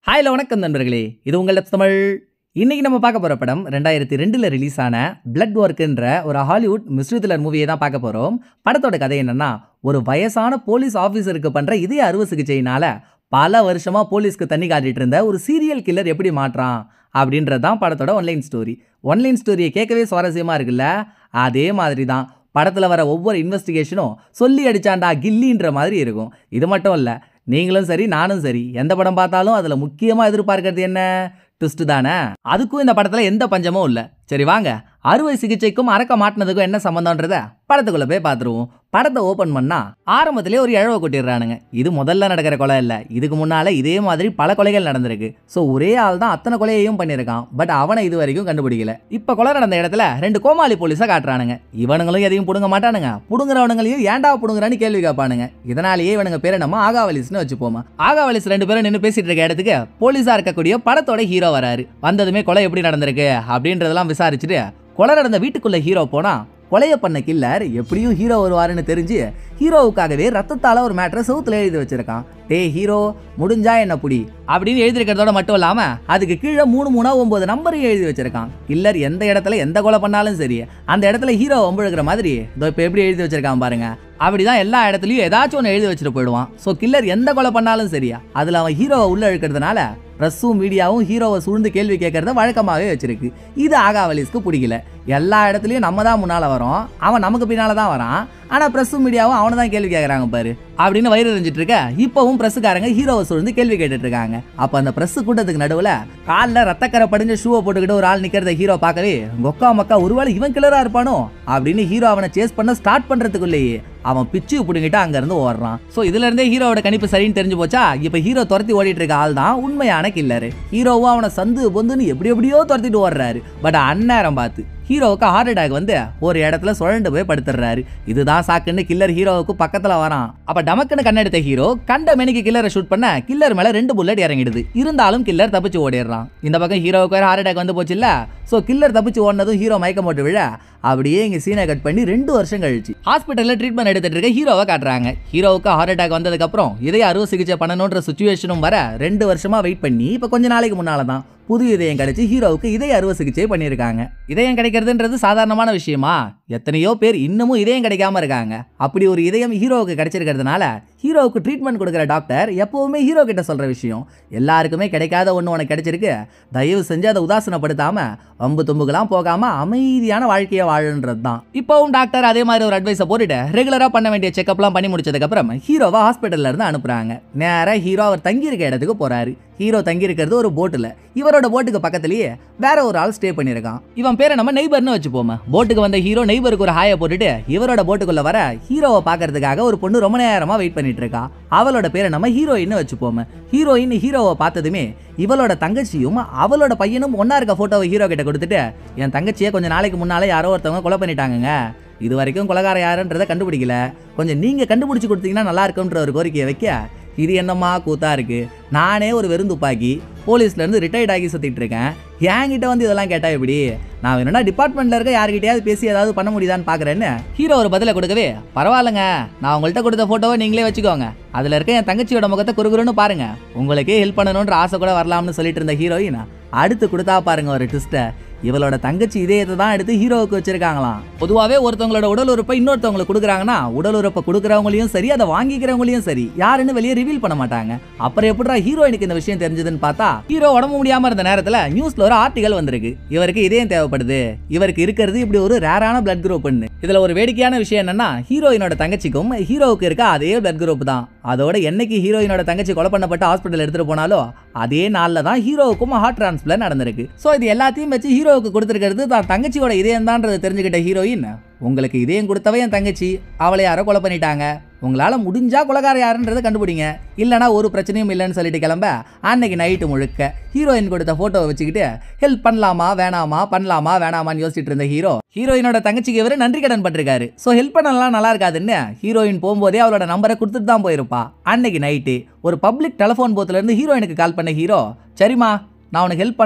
ஹாய்ல வணக்கம் நண்பர்களே இது உங்கள் Labs தமிழ் இன்னைக்கு நம்ம பார்க்க போகிற படம் ரெண்டாயிரத்தி ரெண்டில் ரிலீஸ் ஆன பிளட் ஒர்க்குன்ற ஒரு ஹாலிவுட் மிஸ்ட்ரி த்ரில்லர் மூவியை தான் பார்க்க போகிறோம் படத்தோட கதை என்னன்னா ஒரு வயசான போலீஸ் ஆஃபீஸருக்கு பண்ணுற இதய அறுவை சிகிச்சையினால பல வருஷமாக போலீஸ்க்கு தண்ணி காட்டிட்டு இருந்த ஒரு சீரியல் கில்லர் எப்படி மாற்றான் அப்படின்றது தான் படத்தோட ஒன்லைன் ஸ்டோரி ஒன்லைன் ஸ்டோரியை கேட்கவே சுவாரஸ்யமாக இருக்குல்ல அதே மாதிரி தான் படத்தில் வர ஒவ்வொரு இன்வெஸ்டிகேஷனும் சொல்லி அடிச்சாண்டா கில்லின்ற மாதிரி இருக்கும் இது மட்டும் இல்லை நீங்களும் சரி நானும் சரி எந்த படம் பார்த்தாலும் அதில் முக்கியமாக எதிர்பார்க்கறது என்ன ட்விஸ்ட் தானே அதுக்கும் இந்த படத்தில் எந்த பஞ்சமும் இல்லை சரி வாங்க அறுவை சிகிச்சைக்கும் அறக்க மாட்டினதுக்கும் என்ன சம்மந்தம்ன்றத படத்துக்குள்ளே போய் பார்த்துருவோம் படத்தை ஓப்பன் பண்ணா ஆரம்பத்திலே ஒரு இழவை கொட்டிடுறானுங்க இது முதல்ல நடக்கிற கொலை இல்லை இதுக்கு முன்னால இதே மாதிரி பல கொலைகள் நடந்திருக்கு ஸோ ஒரே ஆள் தான் அத்தனை கொலையையும் பண்ணியிருக்கான் பட் அவனை இது வரைக்கும் கண்டுபிடிக்கல இப்போ கொலை நடந்த இடத்துல ரெண்டு கோமாளி போலீஸை காட்டுறானுங்க இவனுங்களும் எதையும் புடுங்க மாட்டானுங்க புடுங்குறவனுங்களையும் ஏன்டா புடுங்குறான்னு கேள்வி கேட்பானுங்க இதனாலேயே இவனுங்க பேரை நம்ம ஆகாவலிஸ்னு வச்சுப்போமா ஆகாவலிஸ் ரெண்டு பேரும் நின்று பேசிட்டு இருக்க இடத்துக்கு போலீஸா இருக்கக்கூடிய படத்தோட ஹீரோ வராரு வந்ததுமே கொலை எப்படி நடந்திருக்கு அப்படின்றதெல்லாம் விசாரிச்சுட்டு கொலை நடந்த வீட்டுக்குள்ள ஹீரோ போனா கொலையை பண்ண கில்லர் எப்படியும் ஹீரோ வருவாருன்னு தெரிஞ்சு ஹீரோவுக்காகவே ரத்தத்தால ஒரு மேட்ரை செவுத்துல எழுதி வச்சிருக்கான் டே ஹீரோ முடிஞ்சா என்ன புடி அப்படின்னு எழுதிருக்கிறதோட மட்டும் இல்லாம அதுக்கு கீழே மூணு மூணா ஒன்பது நம்பரையும் எழுதி வச்சிருக்கான் கில்லர் எந்த இடத்துல எந்த கொலை பண்ணாலும் சரி அந்த இடத்துல ஹீரோ வம்புழுக்கிற மாதிரி இதோ இப்போ எப்படி எழுதி வச்சிருக்கான் பாருங்க அப்படிதான் எல்லா இடத்துலயும் ஏதாச்சும் ஒன்று எழுதி வச்சுட்டு போயிடுவான் ஸோ கில்லர் எந்த கொலை பண்ணாலும் சரியா அதுல அவன் ஹீரோவை உள்ள இழுக்கிறதுனால ப்ரெஸ்ஸும் மீடியாவும் ஹீரோவை சூழ்ந்து கேள்வி கேட்கறத வழக்கமாகவே வச்சிருக்கு இது ஆகாவலிஸ்க்கு பிடிக்கல எல்லா இடத்துலையும் நம்ம தான் முன்னால் வரோம் அவன் நமக்கு பின்னால் தான் வரான் ஆனால் ப்ரெஸ்ஸும் மீடியாவும் அவனை தான் கேள்வி கேட்குறாங்க பாரு அப்படின்னு வயிறு எறிஞ்சிட்டு இருக்க இப்போவும் ப்ரெஸ்ஸுக்காரங்க ஹீரோவை சூழ்ந்து கேள்வி கேட்டுட்டு இருக்காங்க அப்போ அந்த ப்ரெஸ் கூட்டத்துக்கு நடுவில் காலில் ரத்தக்கரை படிஞ்ச ஷூவை போட்டுக்கிட்டு ஒரு ஆள் நிற்கிறத ஹீரோ பார்க்கவே கொக்கா மக்கா ஒருவேளை இவன் கிளரா இருப்பானோ அப்படின்னு ஹீரோ அவனை சேஸ் பண்ண ஸ்டார்ட் பண்ணுறதுக்குள்ளேயே அவன் பிச்சு பிடுங்கிட்டு அங்கேருந்து ஓடுறான் ஸோ இதுல இருந்தே ஹீரோவோட கணிப்பு சரின்னு தெரிஞ்சு போச்சா இப்போ ஹீரோ துரத்தி ஓடிட்டு இருக்க ஆள் தான் உண்மையான கில்லரு ஹீரோவும் அவனை சந்து பொந்துன்னு எப்படி எப்படியோ துரத்திட்டு ஓடுறாரு பட் அந்நேரம் பார்த்து ஹீரோவுக்கு ஹார்ட் அட்டாக் வந்து ஒரு இடத்துல சுழண்டு போய் படுத்துடுறாரு இதுதான் சாக்குன்னு கில்லர் ஹீரோவுக்கு பக்கத்துல வரான் அப்ப டமக்குன்னு கண்ணெடுத்த ஹீரோ கண்ட மெனிக்கு கில்லரை ஷூட் பண்ண கில்லர் மேல ரெண்டு புல்லட் இறங்கிடுது இருந்தாலும் கில்லர் தப்பிச்சு ஓடிடுறான் இந்த பக்கம் ஹீரோவுக்கு வேற ஹார்ட் அட்டாக் வந்து போச்சு இல்ல சோ கில்லர் தப்பிச்சு ஓடினதும் ஹீரோ மயக்கம் போட்டு விழ அப்படியே இங்க சீனை கட் பண்ணி ரெண்டு வருஷம் கழிச்சு ஹாஸ்பிட்டல்ல ட்ரீட்மெண்ட் எடுத்துட்டு இருக்க ஹீரோவை காட்டுறாங்க ஹீரோவுக்கு ஹார்ட் அட்டாக் வந்ததுக்கு அப்புறம் இதய அறுவை சிகிச்சை பண்ணணுன்ற சுச்சுவேஷனும் வர ரெண்டு வருஷமா வெயிட் பண்ணி இப்போ கொஞ்ச நாளைக்கு முன்னால தான் புது இதயம் கிடைச்சு ஹீரோவுக்கு இதய அறுவை சிகிச்சை பண்ணியிருக்காங்க இதயம் கிடைக்கிறதுன்றது சாதாரணமான விஷயமா எத்தனையோ பேர் இன்னமும் இதயம் கிடைக்காம இருக்காங்க அப்படி ஒரு இதயம் ஹீரோவுக்கு கிடைச்சிருக்கிறதுனால ஹீரோவுக்கு ட்ரீட்மெண்ட் கொடுக்குற டாக்டர் எப்பவுமே ஹீரோ கிட்ட சொல்ற விஷயம் எல்லாருக்குமே கிடைக்காத ஒன்று உனக்கு கிடைச்சிருக்கு தயவு செஞ்சு அதை உதாசனப்படுத்தாம வம்பு தும்புக்கெல்லாம் போகாம அமைதியான வாழ்க்கையை வாழன்றது தான் இப்போவும் டாக்டர் அதே மாதிரி ஒரு அட்வைஸை போட்டுட்டு ரெகுலராக பண்ண வேண்டிய செக்அப்லாம் பண்ணி முடிச்சதுக்கப்புறம் ஹீரோவை ஹாஸ்பிட்டல்ல இருந்து அனுப்புறாங்க நேராக ஹீரோ அவர் தங்கியிருக்க இடத்துக்கு போறாரு ஹீரோ தங்கியிருக்கிறது ஒரு போட்டில் இவரோட போட்டுக்கு பக்கத்துலயே வேற ஒரு ஆள் ஸ்டே பண்ணியிருக்கான் இவன் பேரை நம்ம நெய்பர்னு வச்சுப்போமே போட்டுக்கு வந்த ஹீரோ நெய்பருக்கு ஒரு ஹாயை போட்டுட்டு இவரோட போட்டுக்குள்ள வர ஹீரோவை பார்க்கறதுக்காக ஒரு பொண்ணு ரொம்ப நேரமா வெயிட் பண்ணிட்டு இருக்கா அவளோட பேரை நம்ம ஹீரோயின்னு வச்சுப்போமே ஹீரோயின் ஹீரோவை பார்த்ததுமே இவளோட தங்கச்சியும் அவளோட பையனும் ஒன்னா இருக்க போட்டோவை ஹீரோ கிட்ட கொடுத்துட்டு என் தங்கச்சியை கொஞ்ச நாளைக்கு முன்னாலே யாரோ ஒருத்தவங்க கொலை பண்ணிட்டாங்கங்க இது வரைக்கும் கொலகார யாருன்றதை கண்டுபிடிக்கல கொஞ்சம் நீங்க கண்டுபிடிச்சு கொடுத்தீங்கன்னா நல்லா இருக்கும்ன்ற ஒரு கோரிக்கையை வைக்க இது என்னம்மா கூத்தா இருக்கு நானே ஒரு வெறுந்துப்பாக்கி போலீஸ்ல இருந்து ரிட்டையர்ட் ஆகி சுத்திட்டு இருக்கேன் என்கிட்ட வந்து இதெல்லாம் கேட்டா எப்படி நான் வேணும்னா டிபார்ட்மெண்ட்ல இருக்க யார்கிட்டயாவது பேசி ஏதாவது பண்ண முடியுதான்னு பாக்குறேன்னு ஹீரோ ஒரு பதில கொடுக்கவே பரவாயில்லைங்க நான் உங்கள்கிட்ட கொடுத்த போட்டோவை நீங்களே வச்சுக்கோங்க அதுல இருக்க என் தங்கச்சியோட முகத்தை குறுகுறுன்னு பாருங்க உங்களுக்கே ஹெல்ப் பண்ணணுன்ற ஆசை கூட வரலாம்னு சொல்லிட்டு இருந்த ஹீரோயின் அடுத்து கொடுத்தா பாருங்க ஒரு ட்விஸ்ட்டை இவளோட தங்கச்சி இதயத்தை தான் எடுத்து ஹீரோவுக்கு வச்சிருக்காங்களாம் பொதுவாகவே ஒருத்தவங்களோட உடல் உறுப்பை இன்னொருத்தவங்களுக்கு கொடுக்குறாங்கன்னா உடல் உறுப்பை கொடுக்குறவங்களையும் சரி அதை வாங்கிக்கிறவங்களையும் சரி யாருன்னு வெளியே ரிவீல் பண்ண மாட்டாங்க அப்புறம் எப்படிடா ஹீரோயினுக்கு இந்த விஷயம் தெரிஞ்சதுன்னு பார்த்தா ஹீரோ உடம்பு முடியாம இருந்த நேரத்துல நியூஸ்ல ஒரு ஆர்டிகல் வந்திருக்கு இவருக்கு இதயம் தேவைப்படுது இவருக்கு இருக்கிறது இப்படி ஒரு ரேரான பிளட் குரூப்னு இதுல ஒரு வேடிக்கையான விஷயம் என்னன்னா ஹீரோயினோட தங்கச்சிக்கும் ஹீரோவுக்கு இருக்க அதே பிளட் குரூப் தான் அதோட என்னைக்கு ஹீரோயினோட தங்கச்சி கொலை பண்ணப்பட்டு ஹாஸ்பிட்டல் எடுத்துட்டு போனாலோ அதே நாள்ல தான் ஹீரோவுக்கும் ஹார்ட் டிரான்ஸ்பிளர் நடந்திருக்கு ஸோ இது எல்லாத்தையும் வச்சு ஹீரோவுக்கு கொடுத்துருக்கிறது தான் தங்கச்சியோட இதயம் தான்றதை தெரிஞ்சுக்கிட்ட ஹீரோயின் உங்களுக்கு இதயம் கொடுத்தவ என் தங்கச்சி அவளை யாரோ கொலை பண்ணிட்டாங்க உங்களால் முடிஞ்சா கொலகார யாருன்றதை கண்டுபிடிங்க இல்லைனா ஒரு பிரச்சனையும் இல்லைன்னு சொல்லிட்டு கிளம்ப அன்னைக்கு நைட்டு முழுக்க ஹீரோயின் கொடுத்த ஃபோட்டோவை வச்சுக்கிட்டு ஹெல்ப் பண்ணலாமா வேணாமா பண்ணலாமா வேணாமான்னு யோசிச்சுட்டு இருந்த ஹீரோ ஹீரோயினோட தங்கச்சிக்கு இவர் நன்றி கடன் பட்டிருக்காரு ஸோ ஹெல்ப் பண்ணலாம் நல்லா இருக்காதுன்னு ஹீரோயின் போகும்போதே அவளோட நம்பரை கொடுத்துட்டு தான் போயிருப்பா அன்னைக்கு நைட்டு ஒரு பப்ளிக் டெலிஃபோன் பூத்துல இருந்து ஹீரோயினுக்கு கால் பண்ண ஹீரோ சரிம்மா நான் உனக்கு ஹெல்ப் பண்ணுறேன்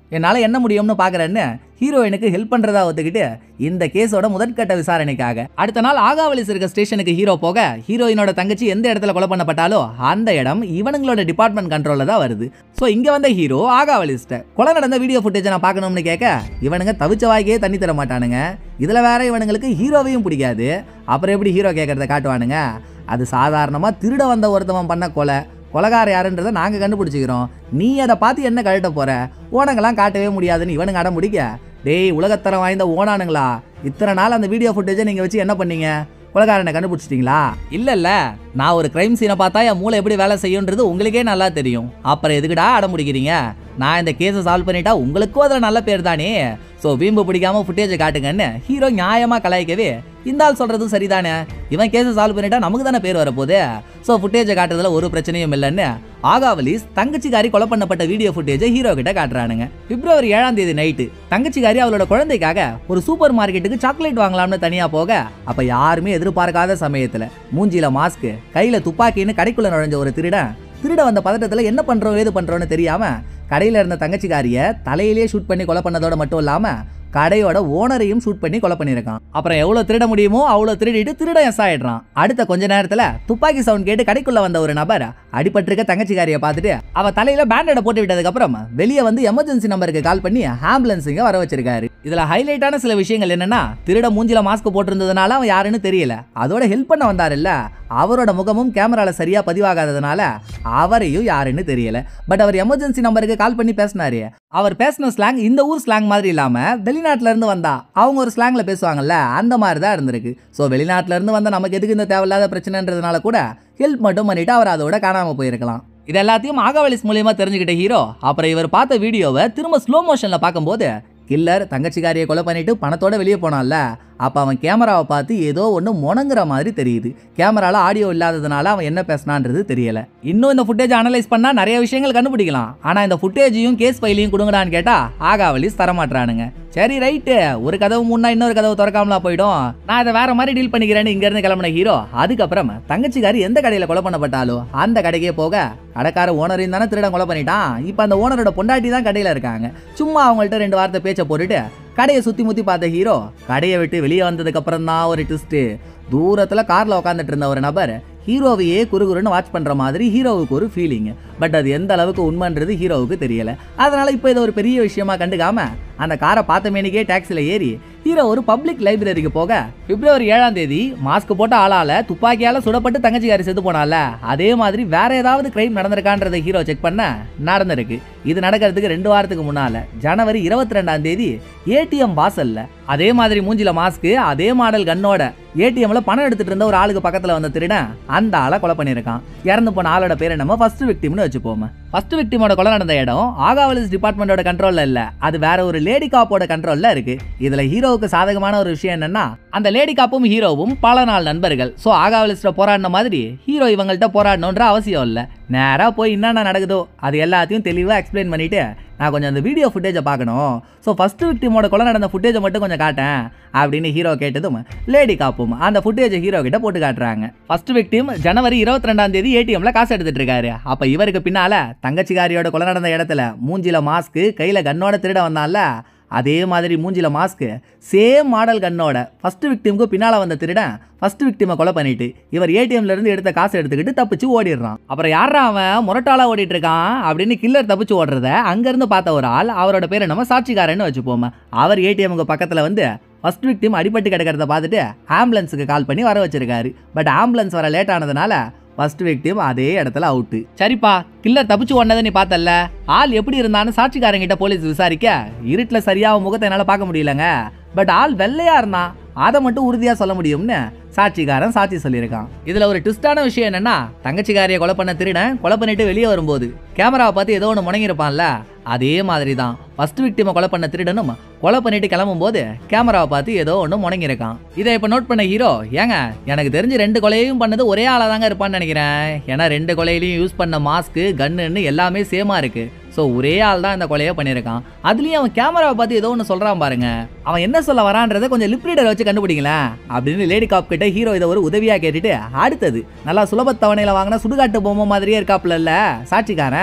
என்னால் என்ன முடியும்னு பார்க்குறேன்னு ஹீரோயினுக்கு ஹெல்ப் பண்ணுறதா ஒத்துக்கிட்டு இந்த கேஸோட முதற்கட்ட விசாரணைக்காக அடுத்த நாள் ஆகாவலிஸ் இருக்க ஸ்டேஷனுக்கு ஹீரோ போக ஹீரோயினோட தங்கச்சி எந்த இடத்துல கொலை பண்ணப்பட்டாலோ அந்த இடம் இவனுங்களோட டிபார்ட்மெண்ட் கண்ட்ரோலில் தான் வருது ஸோ இங்கே வந்த ஹீரோ ஆகாவலிஸ்ட்ட கொலை நடந்த வீடியோ ஃபுட்டேஜை நான் பார்க்கணும்னு கேட்க இவனுங்க தவிச்ச வாய்க்கே தண்ணி தர மாட்டானுங்க இதில் வேற இவனுங்களுக்கு ஹீரோவையும் பிடிக்காது அப்புறம் எப்படி ஹீரோ கேட்குறத காட்டுவானுங்க அது சாதாரணமாக திருட வந்த ஒருத்தவன் பண்ண கொலை கொலகார யாருன்றதை நாங்கள் கண்டுபிடிச்சிக்கிறோம் நீ அதை பார்த்து என்ன கழட்ட போற ஓனங்கெல்லாம் காட்டவே முடியாதுன்னு இவனுங்க அடம் முடிக்க டேய் உலகத்தரம் வாய்ந்த ஓனானுங்களா இத்தனை நாள் அந்த வீடியோ ஃபுட்டேஜை நீங்கள் வச்சு என்ன பண்ணீங்க கொலகாரனை கண்டுபிடிச்சிட்டிங்களா இல்ல இல்ல நான் ஒரு கிரைம் சீனை பார்த்தா என் மூளை எப்படி வேலை செய்யுன்றது உங்களுக்கே நல்லா தெரியும் அப்புறம் எதுக்குடா அடம் முடிக்கிறீங்க நான் இந்த கேஸை சால்வ் பண்ணிட்டா உங்களுக்கும் அதில் நல்ல பேர் தானே ஸோ வீம்பு பிடிக்காம ஃபுட்டேஜை காட்டுங்கன்னு ஹீரோ நியாயமாக கலாய்க்கவே இந்த ஆள் சொல்கிறதும் சரிதானே இவன் கேஸை சால்வ் பண்ணிட்டா நமக்கு தானே பேர் வரப்போகுது ஸோ ஃபுட்டேஜை காட்டுறதுல ஒரு பிரச்சனையும் இல்லைன்னு ஆகாவலிஸ் தங்கச்சிக்காரி கொலை பண்ணப்பட்ட வீடியோ ஃபுட்டேஜை ஹீரோ கிட்ட காட்டுறானுங்க பிப்ரவரி ஏழாம் தேதி நைட்டு தங்கச்சிக்காரி அவளோட குழந்தைக்காக ஒரு சூப்பர் மார்க்கெட்டுக்கு சாக்லேட் வாங்கலாம்னு தனியாக போக அப்போ யாருமே எதிர்பார்க்காத சமயத்தில் மூஞ்சில மாஸ்க் கையில் துப்பாக்கின்னு கடைக்குள்ள நுழைஞ்ச ஒரு திருடன் திருட வந்த பதட்டத்தில் என்ன பண்ணுறோம் ஏது பண்ணுறோன்னு தெரியாம கடையில் இருந்த தங்கச்சிக்காரிய தலையிலேயே ஷூட் பண்ணி கொலை பண்ணதோட மட்டும் இல்லாமல் கடையோட ஓனரையும் ஷூட் பண்ணி கொலை பண்ணியிருக்கான் அப்புறம் எவ்வளோ திருட முடியுமோ அவ்வளோ திருடிட்டு திருட எஸ் ஆயிடுறான் அடுத்த கொஞ்ச நேரத்தில் துப்பாக்கி சவுண்ட் கேட்டு கடைக்குள்ள வந்த ஒரு நபர் அடிபட்டிருக்க தங்கச்சிக்காரியை பார்த்துட்டு அவ தலையில பேண்டேட போட்டு விட்டதுக்கு அப்புறம் வெளியே வந்து எமர்ஜென்சி நம்பருக்கு கால் பண்ணி ஆம்புலன்ஸ் இங்க வர வச்சிருக்காரு இதுல ஹைலைட்டான சில விஷயங்கள் என்னன்னா திருட மூஞ்சில மாஸ்க் போட்டிருந்ததுனால அவன் யாருன்னு தெரியல அதோட ஹெல்ப் பண்ண வந்தாருல்ல அவரோட முகமும் கேமரால சரியா பதிவாகாததுனால அவரையும் யாருன்னு தெரியல பட் அவர் எமர்ஜென்சி நம்பருக்கு கால் பண்ணி பேசினாரு அவர் பேசின ஸ்லாங் இந்த ஊர் ஸ்லாங் மாதிரி இல்லாம வெளிநாட்டுல இருந்து வந்தா அவங்க ஒரு ஸ்லாங்ல பேசுவாங்கல்ல அந்த மாதிரி தான் இருந்திருக்கு ஸோ வெளிநாட்டுல இருந்து வந்தா நமக்கு எதுக்கு இந்த தேவையில்லாத பிரச்சனைன்றதுனால கூட ஹெல்ப் மட்டும் பண்ணிட்டு அவர் அதோட காணாம போயிருக்கலாம் இது எல்லாத்தையும் ஆகவலிஸ் மூலியமா தெரிஞ்சுக்கிட்ட ஹீரோ அப்புறம் இவர் பார்த்த வீடியோவை திரும்ப ஸ்லோ மோஷன்ல பார்க்கும்போது கில்லர் தங்கச்சிக்காரியை கொலை பண்ணிட்டு பணத்தோட வெளியே போனான்ல அப்போ அவன் கேமராவை பார்த்து ஏதோ ஒன்று முணங்குற மாதிரி தெரியுது கேமரால ஆடியோ இல்லாததுனால அவன் என்ன பேசினான்றது தெரியல இன்னும் இந்த ஃபுட்டேஜ் அனலைஸ் பண்ணா நிறைய விஷயங்கள் கண்டுபிடிக்கலாம் ஆனா இந்த ஃபுட்டேஜையும் கேஸ் ஃபைலையும் கொடுங்கடான்னு கேட்டா ஆகாவலிஸ் தரமாட்டானுங்க சரி ரைட்டு ஒரு கதவு முன்னா இன்னொரு கதவு திறக்காமலா போயிடும் நான் இதை வேற மாதிரி டீல் பண்ணிக்கிறேன்னு இங்க இருந்து கிளம்பின ஹீரோ அதுக்கப்புறம் தங்கச்சிக்காரி எந்த கடையில கொலை பண்ணப்பட்டாலோ அந்த கடைக்கே போக கடைக்கார ஓனரையும் தானே திருடன் கொலை பண்ணிட்டான் இப்போ அந்த ஓனரோட பொண்டாட்டி தான் கடையில் இருக்காங்க சும்மா அவங்கள்ட்ட ரெண்டு வார்த்தை பேச்சை போட்டுட்டு கடையை சுற்றி முற்றி பார்த்த ஹீரோ கடையை விட்டு வெளியே வந்ததுக்கு அப்புறம் தான் ஒரு ட்விஸ்ட்டு தூரத்தில் காரில் உட்காந்துட்டு இருந்த ஒரு நபர் ஹீரோவையே குறுகுறுன்னு வாட்ச் பண்ணுற மாதிரி ஹீரோவுக்கு ஒரு ஃபீலிங் பட் அது எந்த அளவுக்கு உண்மைன்றது ஹீரோவுக்கு தெரியல அதனால இப்போ இதை ஒரு பெரிய விஷயமா கண்டுக்காம அந்த காரை பார்த்த மேனிக்கே டாக்ஸியில் ஏறி ஹீரோ ஒரு பப்ளிக் லைப்ரரிக்கு போக பிப்ரவரி ஏழாம் தேதி மாஸ்க் போட்ட ஆளால துப்பாக்கியால சுடப்பட்டு தங்கச்சிக்காரி செத்து போனால அதே மாதிரி வேற ஏதாவது கிரைம் நடந்திருக்கான்றதை ஹீரோ செக் பண்ண நடந்திருக்கு இது நடக்கிறதுக்கு ரெண்டு வாரத்துக்கு முன்னால ஜனவரி இருபத்தி ரெண்டாம் தேதி ஏடிஎம் வாசல்ல அதே மாதிரி மூஞ்சில மாஸ்க் அதே மாடல் கண்ணோட ஏடிஎம்ல பணம் எடுத்துட்டு இருந்த ஒரு ஆளுக்கு பக்கத்துல வந்த திருடன் அந்த ஆளை கொலை பண்ணியிருக்கான் இறந்து போன ஆளோட பேரை நம்ம ஃபர்ஸ்ட் விக்டிம்னு வச்சுப்போம் ஃபர்ஸ்ட் விக்டிமோட கொலை நடந்த இடம் ஆகாவலிஸ் டிபார்ட்மெண்டோட கண்ட்ரோல்ல இல்ல அது வேற ஒரு லேடி காப்போட கண்ட்ரோல்ல இருக்கு இதுல ஹீரோவுக்கு சாதகமான ஒரு விஷயம் என்னன்னா அந்த லேடி காப்பும் ஹீரோவும் பல நாள் நண்பர்கள் ஸோ ஆகாவலிஸ்ட போராடின மாதிரி ஹீரோ இவங்கள்ட்ட போராடணுன்ற அவசியம் இல்லை நேராக போய் என்னென்ன நடக்குதோ அது எல்லாத்தையும் தெளிவாக எக்ஸ்பிளைன் பண்ணிட்டு நான் கொஞ்சம் அந்த வீடியோ ஃபுட்டேஜை பார்க்கணும் ஸோ ஃபர்ஸ்ட் விக்டிமோட கொலை நடந்த ஃபுட்டேஜை மட்டும் கொஞ்சம் காட்டேன் அப்படின்னு ஹீரோ கேட்டதும் லேடி காப்பும் அந்த ஃபுட்டேஜை ஹீரோ கிட்ட போட்டு காட்டுறாங்க ஃபர்ஸ்ட் விக்டிம் ஜனவரி இருபத்தி ரெண்டாம் தேதி ஏடிஎம்ல காசு எடுத்துட்டு இருக்காரு அப்போ இவருக்கு பின்னால தங்கச்சிக்காரியோட கொலை நடந்த இடத்துல மூஞ்சில மாஸ்க் கையில் கன்னோட திருட வந்தான்ல அதே மாதிரி மூஞ்சில மாஸ்க் சேம் மாடல் கன்னோட ஃபர்ஸ்ட் விக்டிமுக்கு பின்னால வந்த திருடன் ஃபர்ஸ்ட் விக்டிமை கொலை பண்ணிட்டு இவர் ஏடிஎம்ல இருந்து எடுத்த காசை எடுத்துக்கிட்டு தப்பிச்சு ஓடிடுறான் அப்புறம் யாரா அவன் முரட்டாளா ஓடிட்டு இருக்கான் அப்படின்னு கில்லர் தப்பிச்சு ஓடுறத அங்கிருந்து பார்த்த ஒரு ஆள் அவரோட பேரை நம்ம சாட்சிக்காரன்னு வச்சுப்போம் அவர் ஏடிஎம்க்கு பக்கத்துல வந்து ஃபர்ஸ்ட் விக்டிம் அடிபட்டு கிடக்கிறத பார்த்துட்டு ஆம்புலன்ஸுக்கு கால் பண்ணி வர வச்சிருக்காரு பட் ஆம்புலன்ஸ் வர லேட் ஆனதுனால ஃபர்ஸ்ட் விக்டிம் அதே இடத்துல அவுட்டு சரிப்பா கில்லர் தப்பிச்சு ஓடினதை நீ பார்த்தல்ல ஆள் எப்படி இருந்தான்னு சாட்சிக்காரங்கிட்ட போலீஸ் விசாரிக்க இருட்டில் சரியா அவன் முகத்தை என்னால் பார்க்க முடியலங்க பட் ஆள் வெள்ளையா இருந்தான் அதை மட்டும் உறுதியா சொல்ல முடியும்னு சாட்சிக்காரன் சாட்சி சொல்லியிருக்கான் இதுல ஒரு ட்விஸ்டான விஷயம் என்னன்னா தங்கச்சிக்காரியை கொலை பண்ண திருடன் கொலை பண்ணிட்டு வெளியே வரும்போது கேமராவை பார்த்து ஏதோ ஒன்று முடங்கியிருப்பான்ல அதே மாதிரி தான் ஃபர்ஸ்ட் விக்டிமை கொலை பண்ண திருடனும் கொலை பண்ணிட்டு கிளம்பும்போது கேமராவை பார்த்து ஏதோ ஒன்று முடங்கியிருக்கான் இதை இப்போ நோட் பண்ண ஹீரோ ஏங்க எனக்கு தெரிஞ்சு ரெண்டு கொலையையும் பண்ணது ஒரே ஆளாக தாங்க இருப்பான்னு நினைக்கிறேன் ஏன்னா ரெண்டு கொலையிலையும் யூஸ் பண்ண மாஸ்க்கு கன்னுன்னு எல்லாமே சேமா இருக்கு ஸோ ஒரே ஆள் தான் இந்த கொலையை பண்ணியிருக்கான் அதுலேயும் அவன் கேமராவை பார்த்து ஏதோ ஒன்று சொல்கிறான் பாருங்க அவன் என்ன சொல்ல வரான்றதை கொஞ்சம் லிப் ரீடர் வச்சு கண்டுபிடிங்களேன் அப்படின்னு லேடி காப் கிட்ட ஹீரோ இதை ஒரு உதவியாக கேட்டுட்டு அடுத்தது நல்லா சுலபத்தவணையில் வாங்கின சுடுகாட்டு பொம்மை மாதிரியே இருக்காப்புல சாட்சிக்காரன்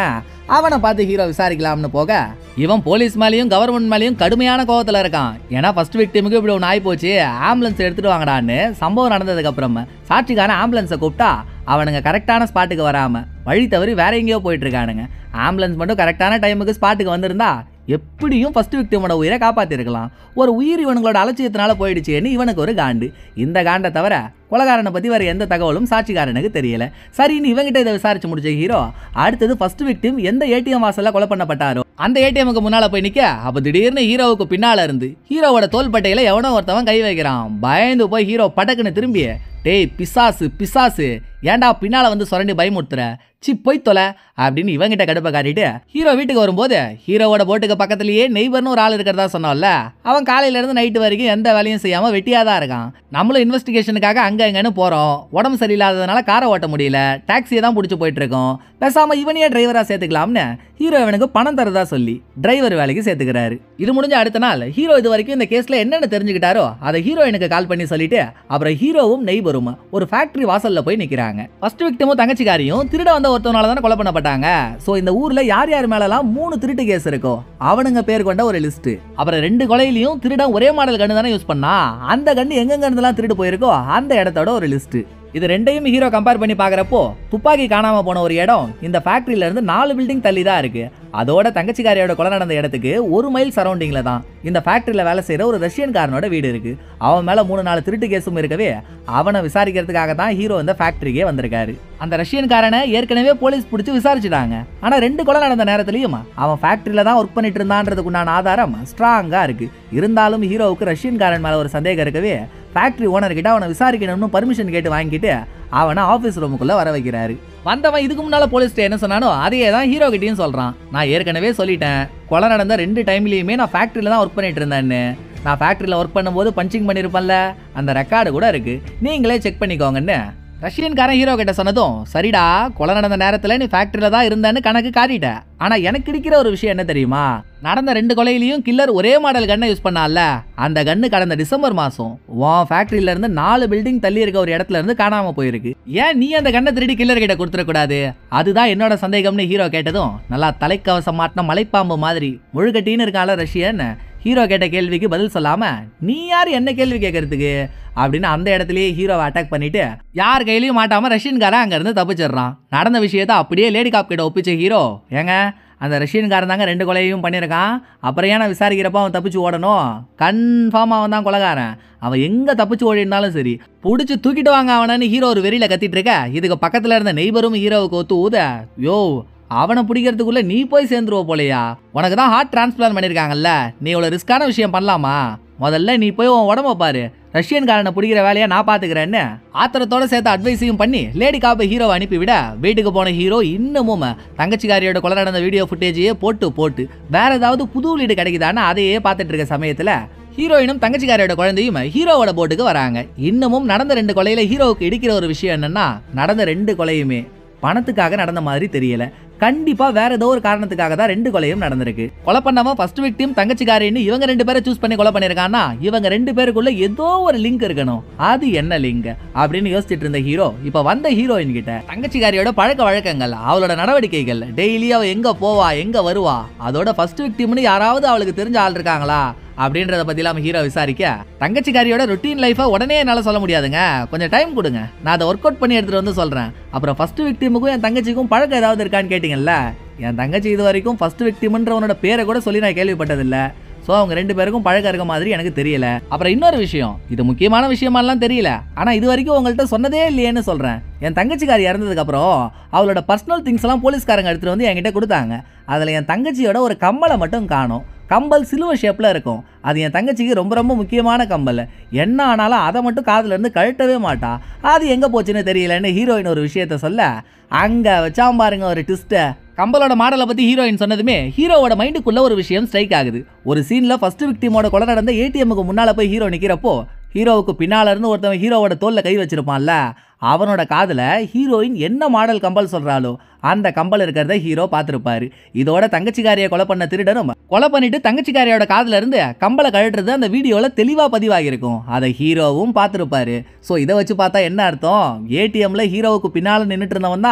அவனை பார்த்து ஹீரோ விசாரிக்கலாம்னு போக இவன் போலீஸ் மேலேயும் கவர்மெண்ட் மேலேயும் கடுமையான கோவத்துல இருக்கான் ஏன்னா ஃபர்ஸ்ட் விக்டிமுக்கு இப்படி ஒன்று ஆகி போச்சு ஆம்புலன்ஸ் எடுத்துட்டு வாங்கடான்னு சம்பவம் நடந்ததுக்கு அப்புறம் சாட்சிக்கான ஆம்புலன்ஸை கூப்பிட்டா அவனுங்க கரெக்டான ஸ்பாட்டுக்கு வராம வழி தவறி வேற எங்கேயோ போயிட்டு இருக்கானுங்க ஆம்புலன்ஸ் மட்டும் கரெக்டான டைமுக்கு ஸ்பாட்டுக்கு வந்திருந்தா எப்படியும் ஃபர்ஸ்ட் விக்டிமோட உயிரை காப்பாத்திருக்கலாம் ஒரு உயிர் இவனுங்களோட அலட்சியத்தினால போயிடுச்சேன்னு இவனுக்கு ஒரு காண்டு இந்த காண்டை தவிர கொலகாரனை பத்தி வேற எந்த தகவலும் சாட்சிக்காரனுக்கு தெரியல சரின்னு இவங்கிட்ட இதை விசாரிச்சு முடிச்ச ஹீரோ அடுத்தது ஃபர்ஸ்ட் விக்டிம் எந்த ஏடிஎம் வாசல்ல கொலை பண்ணப்பட்டாரோ அந்த ஏடிஎம்க்கு முன்னால போய் நிக்க அப்ப திடீர்னு ஹீரோவுக்கு பின்னால இருந்து ஹீரோவோட தோள்பட்டையில எவனோ ஒருத்தவன் கை வைக்கிறான் பயந்து போய் ஹீரோ படக்குன்னு திரும்பி டேய் பிசாசு பிசாசு ஏன்டா பின்னால வந்து சுரண்டி பயமுறுத்துற சி போய் தொலை அப்படின்னு இவங்கிட்ட கடுப்பை காட்டிட்டு ஹீரோ வீட்டுக்கு வரும்போது ஹீரோவோட போட்டுக்கு பக்கத்துலயே நெய்பர்னு ஒரு ஆள் இருக்கிறதா சொன்னோம்ல அவன் காலையில இருந்து நைட்டு வரைக்கும் எந்த வேலையும் செய்யாம வெட்டியா தான் இருக்கான் நம்மளும் இன்வெஸ்டிகேஷனுக்காக அங்க இங்கன்னு போறோம் உடம்பு சரியில்லாததுனால காரை ஓட்ட முடியல டாக்ஸியை தான் பிடிச்சி போயிட்டு இருக்கோம் பேசாம இவனையே டிரைவரா சேர்த்துக்கலாம்னு ஹீரோ இவனுக்கு பணம் தரதா சொல்லி டிரைவர் வேலைக்கு சேர்த்துக்கிறாரு இது முடிஞ்ச அடுத்த நாள் ஹீரோ இது வரைக்கும் இந்த கேஸ்ல என்னென்ன தெரிஞ்சுக்கிட்டாரோ அதை ஹீரோயினுக்கு கால் பண்ணி சொல்லிட்டு அப்புறம் ஹீரோவும் நெய்பரும் ஒரு ஃபேக்டரி வாசல்ல போய் நிக்கிறாங்க ஃபர்ஸ்ட் விக்டிமும் தங்கச்சிக்காரியும் திருட வந்த ஒருத்தவனால தானே கொலை பண்ணப்பட்டாங்க சோ இந்த ஊர்ல யார் யார் மேலலாம் மூணு திருட்டு கேஸ் இருக்கோ அவனுங்க பேர் கொண்ட ஒரு லிஸ்ட் அப்புறம் ரெண்டு கொலையிலையும் திருடன் ஒரே மாடல் கண்ணு தானே யூஸ் பண்ணா அந்த கண்ணு எங்கெங்க இருந்தெல்லாம் திருடு போயிருக்கோ அந்த இடத்தோட ஒரு லிஸ்ட் இது ரெண்டையும் ஹீரோ கம்பேர் பண்ணி பார்க்குறப்போ துப்பாக்கி காணாம போன ஒரு இடம் இந்த ஃபேக்டரியில இருந்து நாலு பில்டிங் தள்ளி தான் இருக்கு அதோட தங்கச்சிக்காரியோட கொலை நடந்த இடத்துக்கு ஒரு மைல் சரௌண்டிங்ல தான் இந்த ஃபேக்டரியில வேலை செய்யற ஒரு ரஷ்யன்காரனோட வீடு இருக்கு அவன் மேல மூணு நாலு திருட்டு கேஸும் இருக்கவே அவனை விசாரிக்கிறதுக்காக தான் ஹீரோ இந்த ஃபேக்டரிக்கே வந்திருக்காரு அந்த ரஷ்யன்காரனை ஏற்கனவே போலீஸ் பிடிச்சி விசாரிச்சுட்டாங்க ஆனா ரெண்டு கொலை நடந்த நேரத்திலயும் அவன் ஃபேக்டரியில தான் ஒர்க் பண்ணிட்டு இருந்தான்றதுக்கு உண்டான ஆதாரம் ஸ்ட்ராங்கா இருக்கு இருந்தாலும் ஹீரோவுக்கு ரஷ்யன்காரன் மேல ஒரு சந்தேகம் இருக்கவே ஃபேக்டரி ஓனர் கிட்ட அவனை விசாரிக்கணும்னு பர்மிஷன் கேட்டு வாங்கிட்டு அவனை ஆஃபீஸ் ரூமுக்குள்ள வர வைக்கிறாரு வந்தவன் இதுக்கு முன்னால போலீஸ் என்ன சொன்னானோ அதையே தான் ஹீரோ கிட்டயும் சொல்றான் நான் ஏற்கனவே சொல்லிட்டேன் கொலை நடந்த ரெண்டு டைம்லயுமே நான் ஃபேக்டரியில தான் ஒர்க் பண்ணிட்டு இருந்தேன்னு நான் ஃபேக்டரியில ஒர்க் பண்ணும்போது பஞ்சிங் பண்ணியிருப்பேன்ல அந்த ரெக்கார்டு கூட இருக்கு நீங்களே செக் பண்ணிக்கோங்கன்னு ரஷ்யன்காரன் ஹீரோ கிட்ட சொன்னதும் சரிடா கொலை நடந்த நேரத்துல நீ ஃபேக்டரியில தான் இருந்தேன்னு கணக்கு காட்டிட்ட ஆனா எனக்கு இருக்கிற ஒரு விஷயம் என்ன தெரியுமா நடந்த ரெண்டு கொலையிலையும் கில்லர் ஒரே மாடல் கன்னை யூஸ் பண்ணால அந்த கன்னு கடந்த டிசம்பர் மாசம் உன் ஃபேக்டரியில இருந்து நாலு பில்டிங் தள்ளி இருக்க ஒரு இடத்துல இருந்து காணாம போயிருக்கு ஏன் நீ அந்த கண்ணை திருடி கில்லர் கிட்ட கொடுத்துடக்கூடாது அதுதான் என்னோட சந்தேகம்னு ஹீரோ கேட்டதும் நல்லா தலைக்கவசம் மாட்டின மலைப்பாம்பு மாதிரி முழுகட்டின்னு இருக்கால ரஷ்யன் ஹீரோ கேட்ட கேள்விக்கு பதில் சொல்லாம நீ யார் என்ன கேள்வி கேட்கறதுக்கு அப்படின்னு அந்த இடத்துலயே ஹீரோவை அட்டாக் பண்ணிட்டு யார் கையிலயும் மாட்டாம ரஷ்யன்காரன் அங்க இருந்து தப்பிச்சிடுறான் நடந்த விஷயத்த அப்படியே லேடி காப் கிட்ட ஒப்பிச்ச ஹீரோ ஏங்க அந்த ரஷ்யன்காரன் தாங்க ரெண்டு கொலையும் பண்ணியிருக்கான் அப்புறம் ஏன் நான் விசாரிக்கிறப்ப அவன் தப்பிச்சு ஓடணும் கன்ஃபார்ம் அவன் தான் கொலைகாரன் அவன் எங்க தப்பிச்சு ஓடி இருந்தாலும் சரி பிடிச்சி தூக்கிட்டு வாங்க அவனன்னு ஹீரோ ஒரு வெறியில கத்திட்டு இருக்க இதுக்கு பக்கத்துல இருந்த நெய்பரும் ஹீரோவுக்கு ஒத்து ஊத யோ அவனை பிடிக்கிறதுக்குள்ள நீ போய் சேர்ந்துருவ போலையா உனக்கு தான் ஹார்ட் டிரான்ஸ்பிளான் பண்ணியிருக்காங்கல்ல நீ இவ்வளோ ரிஸ்கான விஷயம் பண்ணலாமா முதல்ல நீ போய் உன் உடம்ப பாரு ரஷ்யன்காரனை பிடிக்கிற வேலையை நான் பார்த்துக்கிறேன்னு ஆத்திரத்தோட சேர்த்து அட்வைஸையும் பண்ணி லேடி காப்பை ஹீரோவை அனுப்பிவிட வீட்டுக்கு போன ஹீரோ இன்னமும் தங்கச்சிக்காரியோட கொலை நடந்த வீடியோ ஃபுட்டேஜையே போட்டு போட்டு வேற ஏதாவது புது வீடு கிடைக்குதான்னு அதையே பார்த்துட்டு இருக்க சமயத்தில் ஹீரோயினும் தங்கச்சிக்காரியோட குழந்தையும் ஹீரோவோட போட்டுக்கு வராங்க இன்னமும் நடந்த ரெண்டு கொலையில ஹீரோவுக்கு இடிக்கிற ஒரு விஷயம் என்னன்னா நடந்த ரெண்டு கொலையுமே பணத்துக்காக நடந்த மாதிரி தெரியல கண்டிப்பா வேற ஏதோ ஒரு காரணத்துக்காக தான் ரெண்டு கொலையும் நடந்திருக்கு கொலை பண்ணாம ஃபர்ஸ்ட் விக்டிம் தங்கச்சிக்காரின்னு இவங்க ரெண்டு பேரை சூஸ் பண்ணி கொலை பண்ணிருக்கான்னா இவங்க ரெண்டு பேருக்குள்ள ஏதோ ஒரு லிங்க் இருக்கணும் அது என்ன லிங்க் அப்படின்னு யோசிச்சுட்டு இருந்த ஹீரோ இப்ப வந்த ஹீரோயின் கிட்ட தங்கச்சிக்காரியோட பழக்க வழக்கங்கள் அவளோட நடவடிக்கைகள் டெய்லி அவ எங்க போவா எங்க வருவா அதோட ஃபர்ஸ்ட் விக்டிம்னு யாராவது அவளுக்கு தெரிஞ்ச ஆள் இருக்காங்களா அப்படின்றத பத்திலாம் ஹீரோ விசாரிக்க தங்கச்சிக்காரியோட ரொட்டீன் லைஃபை உடனே என்னால சொல்ல முடியாதுங்க கொஞ்சம் டைம் கொடுங்க நான் அதை ஒர்க் அவுட் பண்ணி எடுத்துட்டு வந்து சொல்றேன் அப்புறம் ஃபர்ஸ்ட் விக்டிமுக்கும் என் தங்கச்சிக்கும் பழக்கம் ஏதாவது இருக்கான்னு கேட்டிங்கல்ல என் தங்கச்சி இது வரைக்கும் ஃபர்ஸ்ட் விக்டிம்ன்றவனோட பேரை கூட சொல்லி நான் கேள்விப்பட்டதில்ல ஸோ அவங்க ரெண்டு பேருக்கும் பழக்கம் இருக்க மாதிரி எனக்கு தெரியல அப்புறம் இன்னொரு விஷயம் இது முக்கியமான விஷயமாலாம் தெரியல ஆனால் இது வரைக்கும் உங்கள்கிட்ட சொன்னதே இல்லையேன்னு சொல்கிறேன் என் தங்கச்சிக்காரி இறந்ததுக்கப்புறம் அவளோட பர்சனல் திங்ஸ் எல்லாம் போலீஸ்காரங்க எடுத்துகிட்டு வந்து என்கிட்ட கொடுத்தாங்க அதில் என் தங்கச்சியோட ஒரு கம்மலை மட்டும் காணும் கம்பல் சிலுவை ஷேப்பில் இருக்கும் அது என் தங்கச்சிக்கு ரொம்ப ரொம்ப முக்கியமான கம்பல் என்ன ஆனாலும் அதை மட்டும் காதுல இருந்து கழட்டவே மாட்டா அது எங்கே போச்சுன்னு தெரியலன்னு ஹீரோயின் ஒரு விஷயத்த சொல்ல அங்கே வச்சாம் பாருங்க ஒரு ட்விஸ்ட்டை கம்பலோட மாடலை பற்றி ஹீரோயின் சொன்னதுமே ஹீரோவோட மைண்டுக்குள்ள ஒரு விஷயம் ஸ்ட்ரைக் ஆகுது ஒரு சீனில் ஃபர்ஸ்ட் விக்டிமோட கொலை நடந்த ஏடிஎம்முக்கு முன்னால் போய் ஹீரோ நிற்கிறப்போ ஹீரோவுக்கு பின்னால இருந்து ஒருத்தவன் ஹீரோவோட தோல்ல கை வச்சிருப்பான்ல அவனோட காதுல ஹீரோயின் என்ன மாடல் கம்பல் சொல்றாளோ அந்த கம்பல் இருக்கிறத ஹீரோ பார்த்திருப்பாரு இதோட தங்கச்சிக்காரியை கொலை பண்ண திருடனும் கொலை பண்ணிட்டு தங்கச்சிக்காரியோட காதுல இருந்து கம்பலை கழட்டுறது அந்த வீடியோல தெளிவா பதிவாகிருக்கும் அதை ஹீரோவும் பார்த்திருப்பாரு ஸோ இதை வச்சு பார்த்தா என்ன அர்த்தம் ஏடிஎம்ல ஹீரோவுக்கு பின்னால நின்றுட்டு இருந்தவன் தான்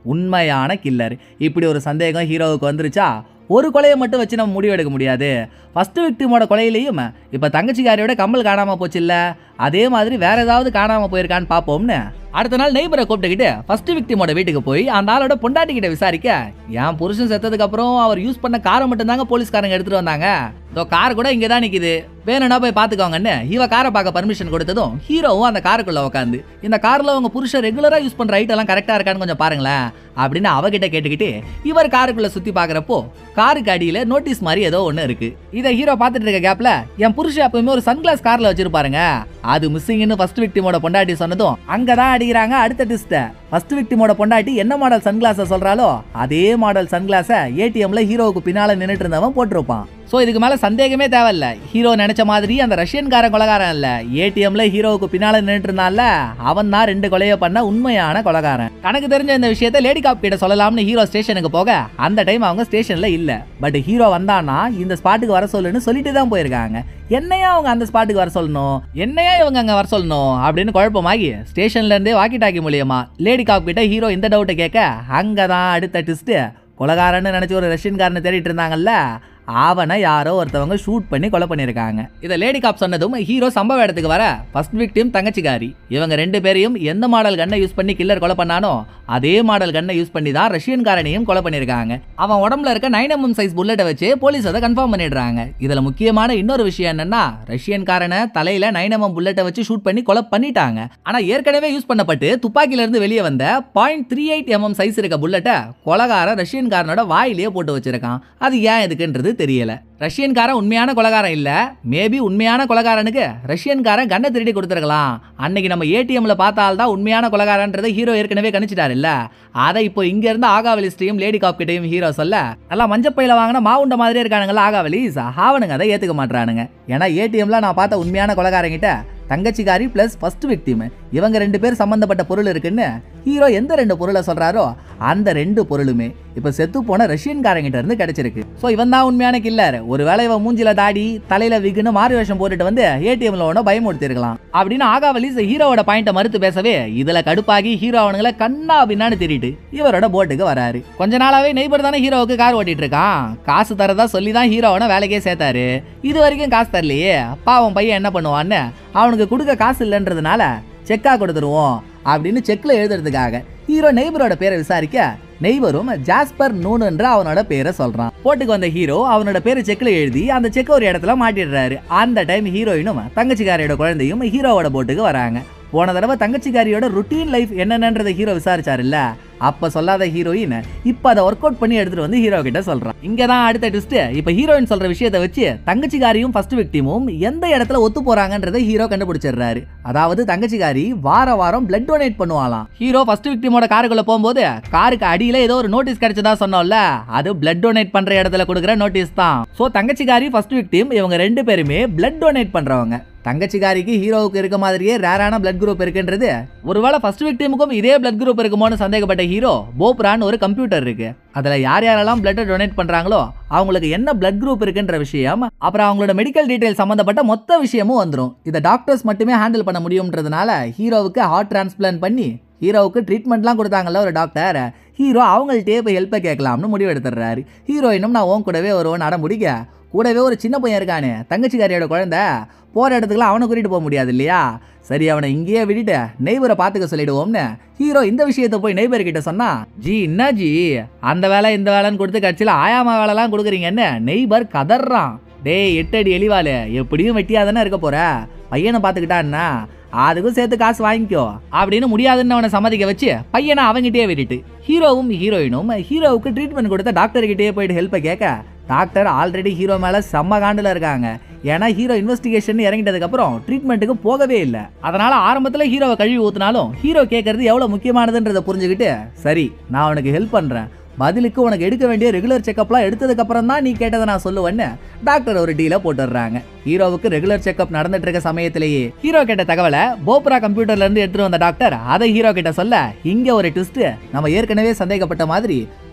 உண்மையான கில்லர் இப்படி ஒரு சந்தேகம் ஹீரோவுக்கு வந்துருச்சா ஒரு கொலையை மட்டும் வச்சு நம்ம முடிவு எடுக்க முடியாது ஃபர்ஸ்ட் விக்டிமோட கொலையிலையும் இப்போ தங்கச்சிக்காரியோட கம்மல் காணாம போச்சு இல்ல அதே மாதிரி வேற ஏதாவது காணாம போயிருக்கான்னு பார்ப்போம்னு அடுத்த நாள் நெய்பரை கூப்பிட்டுக்கிட்டு ஃபர்ஸ்ட் விக்டிமோட வீட்டுக்கு போய் அந்த ஆளோட பொண்டாட்டி கிட்ட விசாரிக்க என் புருஷன் செத்ததுக்கு அப்புறம் அவர் யூஸ் பண்ண காரை மட்டும் தாங்க போலீஸ்காரங்க எடுத்துட்டு வந்தாங்க இதோ கார் கூட இங்கே தான் நிக்குது வேணும்னா போய் பார்த்துக்கோங்கன்னு இவ காரை பார்க்க பர்மிஷன் கொடுத்ததும் ஹீரோவும் அந்த காருக்குள்ள உட்காந்து இந்த கார்ல உங்க புருஷன் ரெகுலரா யூஸ் பண்ற ஐட்டம் எல்லாம் கரெக்டா இருக்கான்னு கொஞ்சம் பாருங்களேன் அப்படின்னு அவகிட்ட கேட்டுக்கிட்டு இவர் காருக்குள்ள சுத்தி பார்க்கறப்போ காருக்கு அடியில நோட்டீஸ் மாதிரி ஏதோ ஒண்ணு இருக்கு இதை ஹீரோ பார்த்துட்டு இருக்க கேப்ல என் புருஷன் எப்பவுமே ஒரு சன்கிளாஸ் கார்ல வச்சிருப்பாருங்க அது மிஸ்ஸிங்னு ஃபர்ஸ்ட் விக்டிமோட பொண்டாட்டி சொன்னதும் அங்கதான் அடிக்கிறாங்க அடுத்த டிஸ்ட ஃபர்ஸ்ட் விக்டிமோட பொண்டாட்டி என்ன மாடல் சன்கிளாஸை சொல்றாலோ அதே மாடல் சன்கிளாஸை ஏடிஎம்ல ஹீரோவுக்கு பின்னால நின்னுட்டு இருந்தவன் போட்டிருப்பான் ஸோ இதுக்கு மேல சந்தேகமே தேவையில்ல ஹீரோ நினைச்ச மாதிரி அந்த ரஷ்யன்காரன் கொலகாரன் இல்ல ஏடிஎம்ல ஹீரோவுக்கு பின்னால நின்னுட்டு இருந்தான்ல அவன் தான் ரெண்டு கொலையை பண்ண உண்மையான கொலகாரன் தனக்கு தெரிஞ்ச இந்த விஷயத்த லேடி காப் கிட்ட சொல்லலாம்னு ஹீரோ ஸ்டேஷனுக்கு போக அந்த டைம் அவங்க ஸ்டேஷன்ல இல்ல பட் ஹீரோ வந்தானா இந்த ஸ்பாட்டுக்கு வர சொல்லுன்னு சொல்லிட்டு தான் போயிருக்காங்க என்னையா அவங்க அந்த ஸ்பாட்டுக்கு வர சொல்லணும் என்னையா இவங்க அங்க வர சொல்லணும் அப்படின்னு குழப்பமாகி ஸ்டேஷன்ல இருந்தே வாக்கி டாக்கி மூலியமா லேடி காப் கிட்ட ஹீரோ இந்த டவுட்டை கேட்க அங்கதான் அடுத்த ட்விஸ்ட் கொலகாரன்னு நினைச்சு ஒரு ரஷ்யன்காரனை தேடிட்டு இருந்தாங்கல்ல அவனை யாரோ ஒருத்தவங்க ஷூட் பண்ணி கொலை பண்ணியிருக்காங்க இதை லேடி காப் சொன்னதும் ஹீரோ சம்பவ இடத்துக்கு வர ஃபர்ஸ்ட் விக்டிம் தங்கச்சிக்காரி இவங்க ரெண்டு பேரையும் எந்த மாடல் கண்ணை யூஸ் பண்ணி கில்லர் கொலை பண்ணானோ அதே மாடல் கண்ணை யூஸ் பண்ணி தான் ரஷ்யன்காரனையும் கொலை பண்ணியிருக்காங்க அவன் உடம்புல இருக்க நைன் எம்எம் சைஸ் புல்லட்டை வச்சு போலீஸ் அதை கன்ஃபார்ம் பண்ணிடுறாங்க இதுல முக்கியமான இன்னொரு விஷயம் என்னன்னா ரஷ்யன்காரனை தலையில நைன் எம்எம் புல்லட்டை வச்சு ஷூட் பண்ணி கொலை பண்ணிட்டாங்க ஆனா ஏற்கனவே யூஸ் பண்ணப்பட்டு துப்பாக்கில இருந்து வெளியே வந்த point three eight M M size இருக்க புல்லட்டை கொலகார ரஷ்யன்காரனோட வாயிலேயே போட்டு வச்சிருக்கான் அது ஏன் எதுக்குன்றது தெரியல ரஷ்யன்காரன் உண்மையான கொலகாரன் இல்ல மேபி உண்மையான கொலகாரனுக்கு ரஷ்யன்காரன் கண்ணை திருடி கொடுத்துருக்கலாம் அன்னைக்கு நம்ம ஏடிஎம்ல பார்த்தால்தான் உண்மையான கொலகாரன்றதை ஹீரோ ஏற்கனவே கணிச்சிட்டாரு இல்ல அதை இப்போ இங்க இருந்து ஆகாவலிஸ்டையும் லேடி காப் கிட்டையும் ஹீரோ சொல்ல நல்லா மஞ்சப்பையில வாங்கின மாவுண்ட மாதிரியே இருக்கானுங்களா ஆகாவலிஸ் அவனுங்க அதை ஏத்துக்க மாட்டானுங்க ஏன்னா ஏடிஎம்ல நான் பார்த்த உண்மையான கொலகாரங்கிட்ட தங்கச்சிக்காரி பிளஸ் ஃபர்ஸ்ட் விக்டிம் இவங்க ரெண்டு பேர் சம்பந்தப்பட்ட பொருள் இருக்குன்னு ஹீரோ எந்த ரெண்டு பொருளை சொல்றாரோ அந்த ரெண்டு பொருளுமே இப்ப செத்து போன ரஷ்யன்காரங்கிட்ட இருந்து கிடைச்சிருக்கு சோ இவன் தான் உண்மையான கில்லர் ஒருவேளை இவன் மூஞ்சில தாடி தலையில விக்குன்னு மாறு வேஷம் போட்டுட்டு வந்து ஏடிஎம்ல ஒன்று பயமுறுத்திருக்கலாம் அப்படின்னு ஆகாவலிஸ் ஹீரோவோட பாயிண்ட மறுத்து பேசவே இதுல கடுப்பாகி ஹீரோ அவனுங்களை கண்ணா பின்னான்னு திரிட்டு இவரோட போட்டுக்கு வராரு கொஞ்ச நாளாவே நெய்பர் தானே ஹீரோவுக்கு கார் ஓட்டிட்டு இருக்கான் காசு தரதா சொல்லி தான் ஹீரோவனை வேலைக்கே சேர்த்தாரு இது வரைக்கும் காசு தரலையே பாவம் பையன் என்ன பண்ணுவான்னு அவனுக்கு கொடுக்க காசு இல்லைன்றதுனால செக்கா கொடுத்துருவோம் அப்படின்னு செக்ல எழுதுறதுக்காக ஹீரோ நெய்பரோட பேரை விசாரிக்க நெய்பரும் ஜாஸ்பர் நூனுன்ற அவனோட பேரை சொல்றான் போட்டுக்கு வந்த ஹீரோ அவனோட பேரை செக்ல எழுதி அந்த செக் ஒரு இடத்துல மாட்டிடுறாரு அந்த டைம் ஹீரோயினும் தங்கச்சிக்காரியோட குழந்தையும் ஹீரோவோட போட்டுக்கு வராங்க போன தடவை தங்கச்சிக்காரியோட ருட்டீன் லைஃப் என்னென்னன்றதை ஹீரோ விசாரிச்சாருல்ல அப்ப சொல்லாத ஹீரோயின் இப்ப அதை ஒர்க் அவுட் பண்ணி எடுத்துட்டு வந்து ஹீரோ கிட்ட சொல்றான் இங்க தான் அடுத்த ட்விஸ்ட் இப்ப ஹீரோயின் சொல்ற விஷயத்தை வச்சு தங்கச்சிக்காரியும் ஃபர்ஸ்ட் விக்டிமும் எந்த இடத்துல ஒத்து போறாங்கன்றதை ஹீரோ கண்டுபிடிச்சிடுறாரு அதாவது தங்கச்சிக்காரி வார வாரம் பிளட் டொனேட் பண்ணுவாளாம் ஹீரோ ஃபர்ஸ்ட் விக்டிமோட காருக்குள்ள போகும்போது காருக்கு அடியில ஏதோ ஒரு நோட்டீஸ் கிடைச்சதா சொன்னோம்ல அது பிளட் டொனேட் பண்ற இடத்துல கொடுக்குற நோட்டீஸ் தான் சோ தங்கச்சிக்காரி ஃபர்ஸ்ட் விக்டிம் இவங்க ரெண்டு பேருமே பிளட் டொனேட் பண்றவங்க தங்கச்சிக்காரிக்கு ஹீரோவுக்கு இருக்க மாதிரியே ரேரான பிளட் குரூப் இருக்குன்றது ஒருவேளை ஃபர்ஸ்ட் விக்டிமுக்கும் இதே பிளட் குரூப் இருக்குமோன்னு சந்தேகப்பட்ட ஹீரோ போப்ரான்னு ஒரு கம்ப்யூட்டர் இருக்கு அதுல யார் யாரெல்லாம் பிளட் டொனேட் பண்றாங்களோ அவங்களுக்கு என்ன பிளட் குரூப் இருக்குன்ற விஷயம் அப்புறம் அவங்களோட மெடிக்கல் டீடைல் சம்பந்தப்பட்ட மொத்த விஷயமும் வந்துடும் இதை டாக்டர்ஸ் மட்டுமே ஹேண்டில் பண்ண முடியும்ன்றதுனால ஹீரோவுக்கு ஹார்ட் டிரான்ஸ்பிளான்ட் பண்ணி ஹீரோவுக்கு ட்ரீட்மெண்ட்லாம் கொடுத்தாங்கல்ல ஒரு டாக்டர் ஹீரோ அவங்கள்ட்டே போய் ஹெல்ப்பை கேட்கலாம்னு முடிவு எடுத்துடுறாரு ஹீரோயினும் நான் உன் கூடவே வருவேன் அடம் முடிக்க கூடவே ஒரு சின்ன பையன் இருக்கானே தங்கச்சிக்காரியோட குழந்தை போகிற இடத்துக்குலாம் அவனை கூட்டிகிட்டு போக முடியாது இல்லையா சரி அவனை இங்கேயே விட்டுட்டு நெய்பரை பார்த்துக்க சொல்லிடுவோம்னு ஹீரோ இந்த விஷயத்தை போய் நெய்பர் கிட்ட சொன்னா ஜி என்ன ஜி அந்த வேலை இந்த வேலைன்னு கொடுத்து கட்சியில் ஆயாமா வேலைலாம் கொடுக்குறீங்கன்னு நெய்பர் கதறான் டேய் எட்டடி எலிவாலு எப்படியும் வெட்டியா தானே இருக்க போற பையனை பார்த்துக்கிட்டான்னா அதுக்கும் சேர்த்து காசு வாங்கிக்கோ அப்படின்னு முடியாதுன்னு அவனை சம்மதிக்க வச்சு பையனை அவங்கிட்டே விட்டுட்டு ஹீரோவும் ஹீரோயினும் ஹீரோவுக்கு ட்ரீட்மெண்ட் கொடுத்த டாக்டர் கிட்டே போயிட்டு ஹெல்ப்பை கேட்க டாக்டர் ஆல்ரெடி ஹீரோ மேல செம்ம காண்டில் இருக்காங்க ஏன்னா ஹீரோ இன்வெஸ்டிகேஷன் இறங்கிட்டதுக்கு அப்புறம் ட்ரீட்மெண்ட்டுக்கு போகவே இல்லை அதனால ஆரம்பத்துல ஹீரோவை கழுவி ஊத்துனாலும் ஹீரோ கேட்கறது எவ்வளவு முக்கியமானதுன்றதை புரிஞ்சுக்கிட்டு சரி நான் உனக்கு ஹெல்ப் பண்றேன் பதிலுக்கு உனக்கு எடுக்க வேண்டிய ரெகுலர் செக்கப்லாம் எடுத்ததுக்கு அப்புறம் தான் நீ கேட்டதை நான் சொல்லுவேன்னு டாக்டர் ஒரு டீல போட்டுடுறாங்க ஹீரோவுக்கு ரெகுலர் செக்கப் நடந்துட்டு இருக்க சமயத்திலேயே ஹீரோ கேட்ட தகவலை போப்ரா கம்ப்யூட்டர்ல இருந்து எடுத்துட்டு வந்த டாக்டர் அதை ஹீரோ கிட்ட சொல்ல இங்க ஒரு ட்விஸ்ட் நம்ம ஏற்கனவே சந்தேகப்பட்ட மாதிரி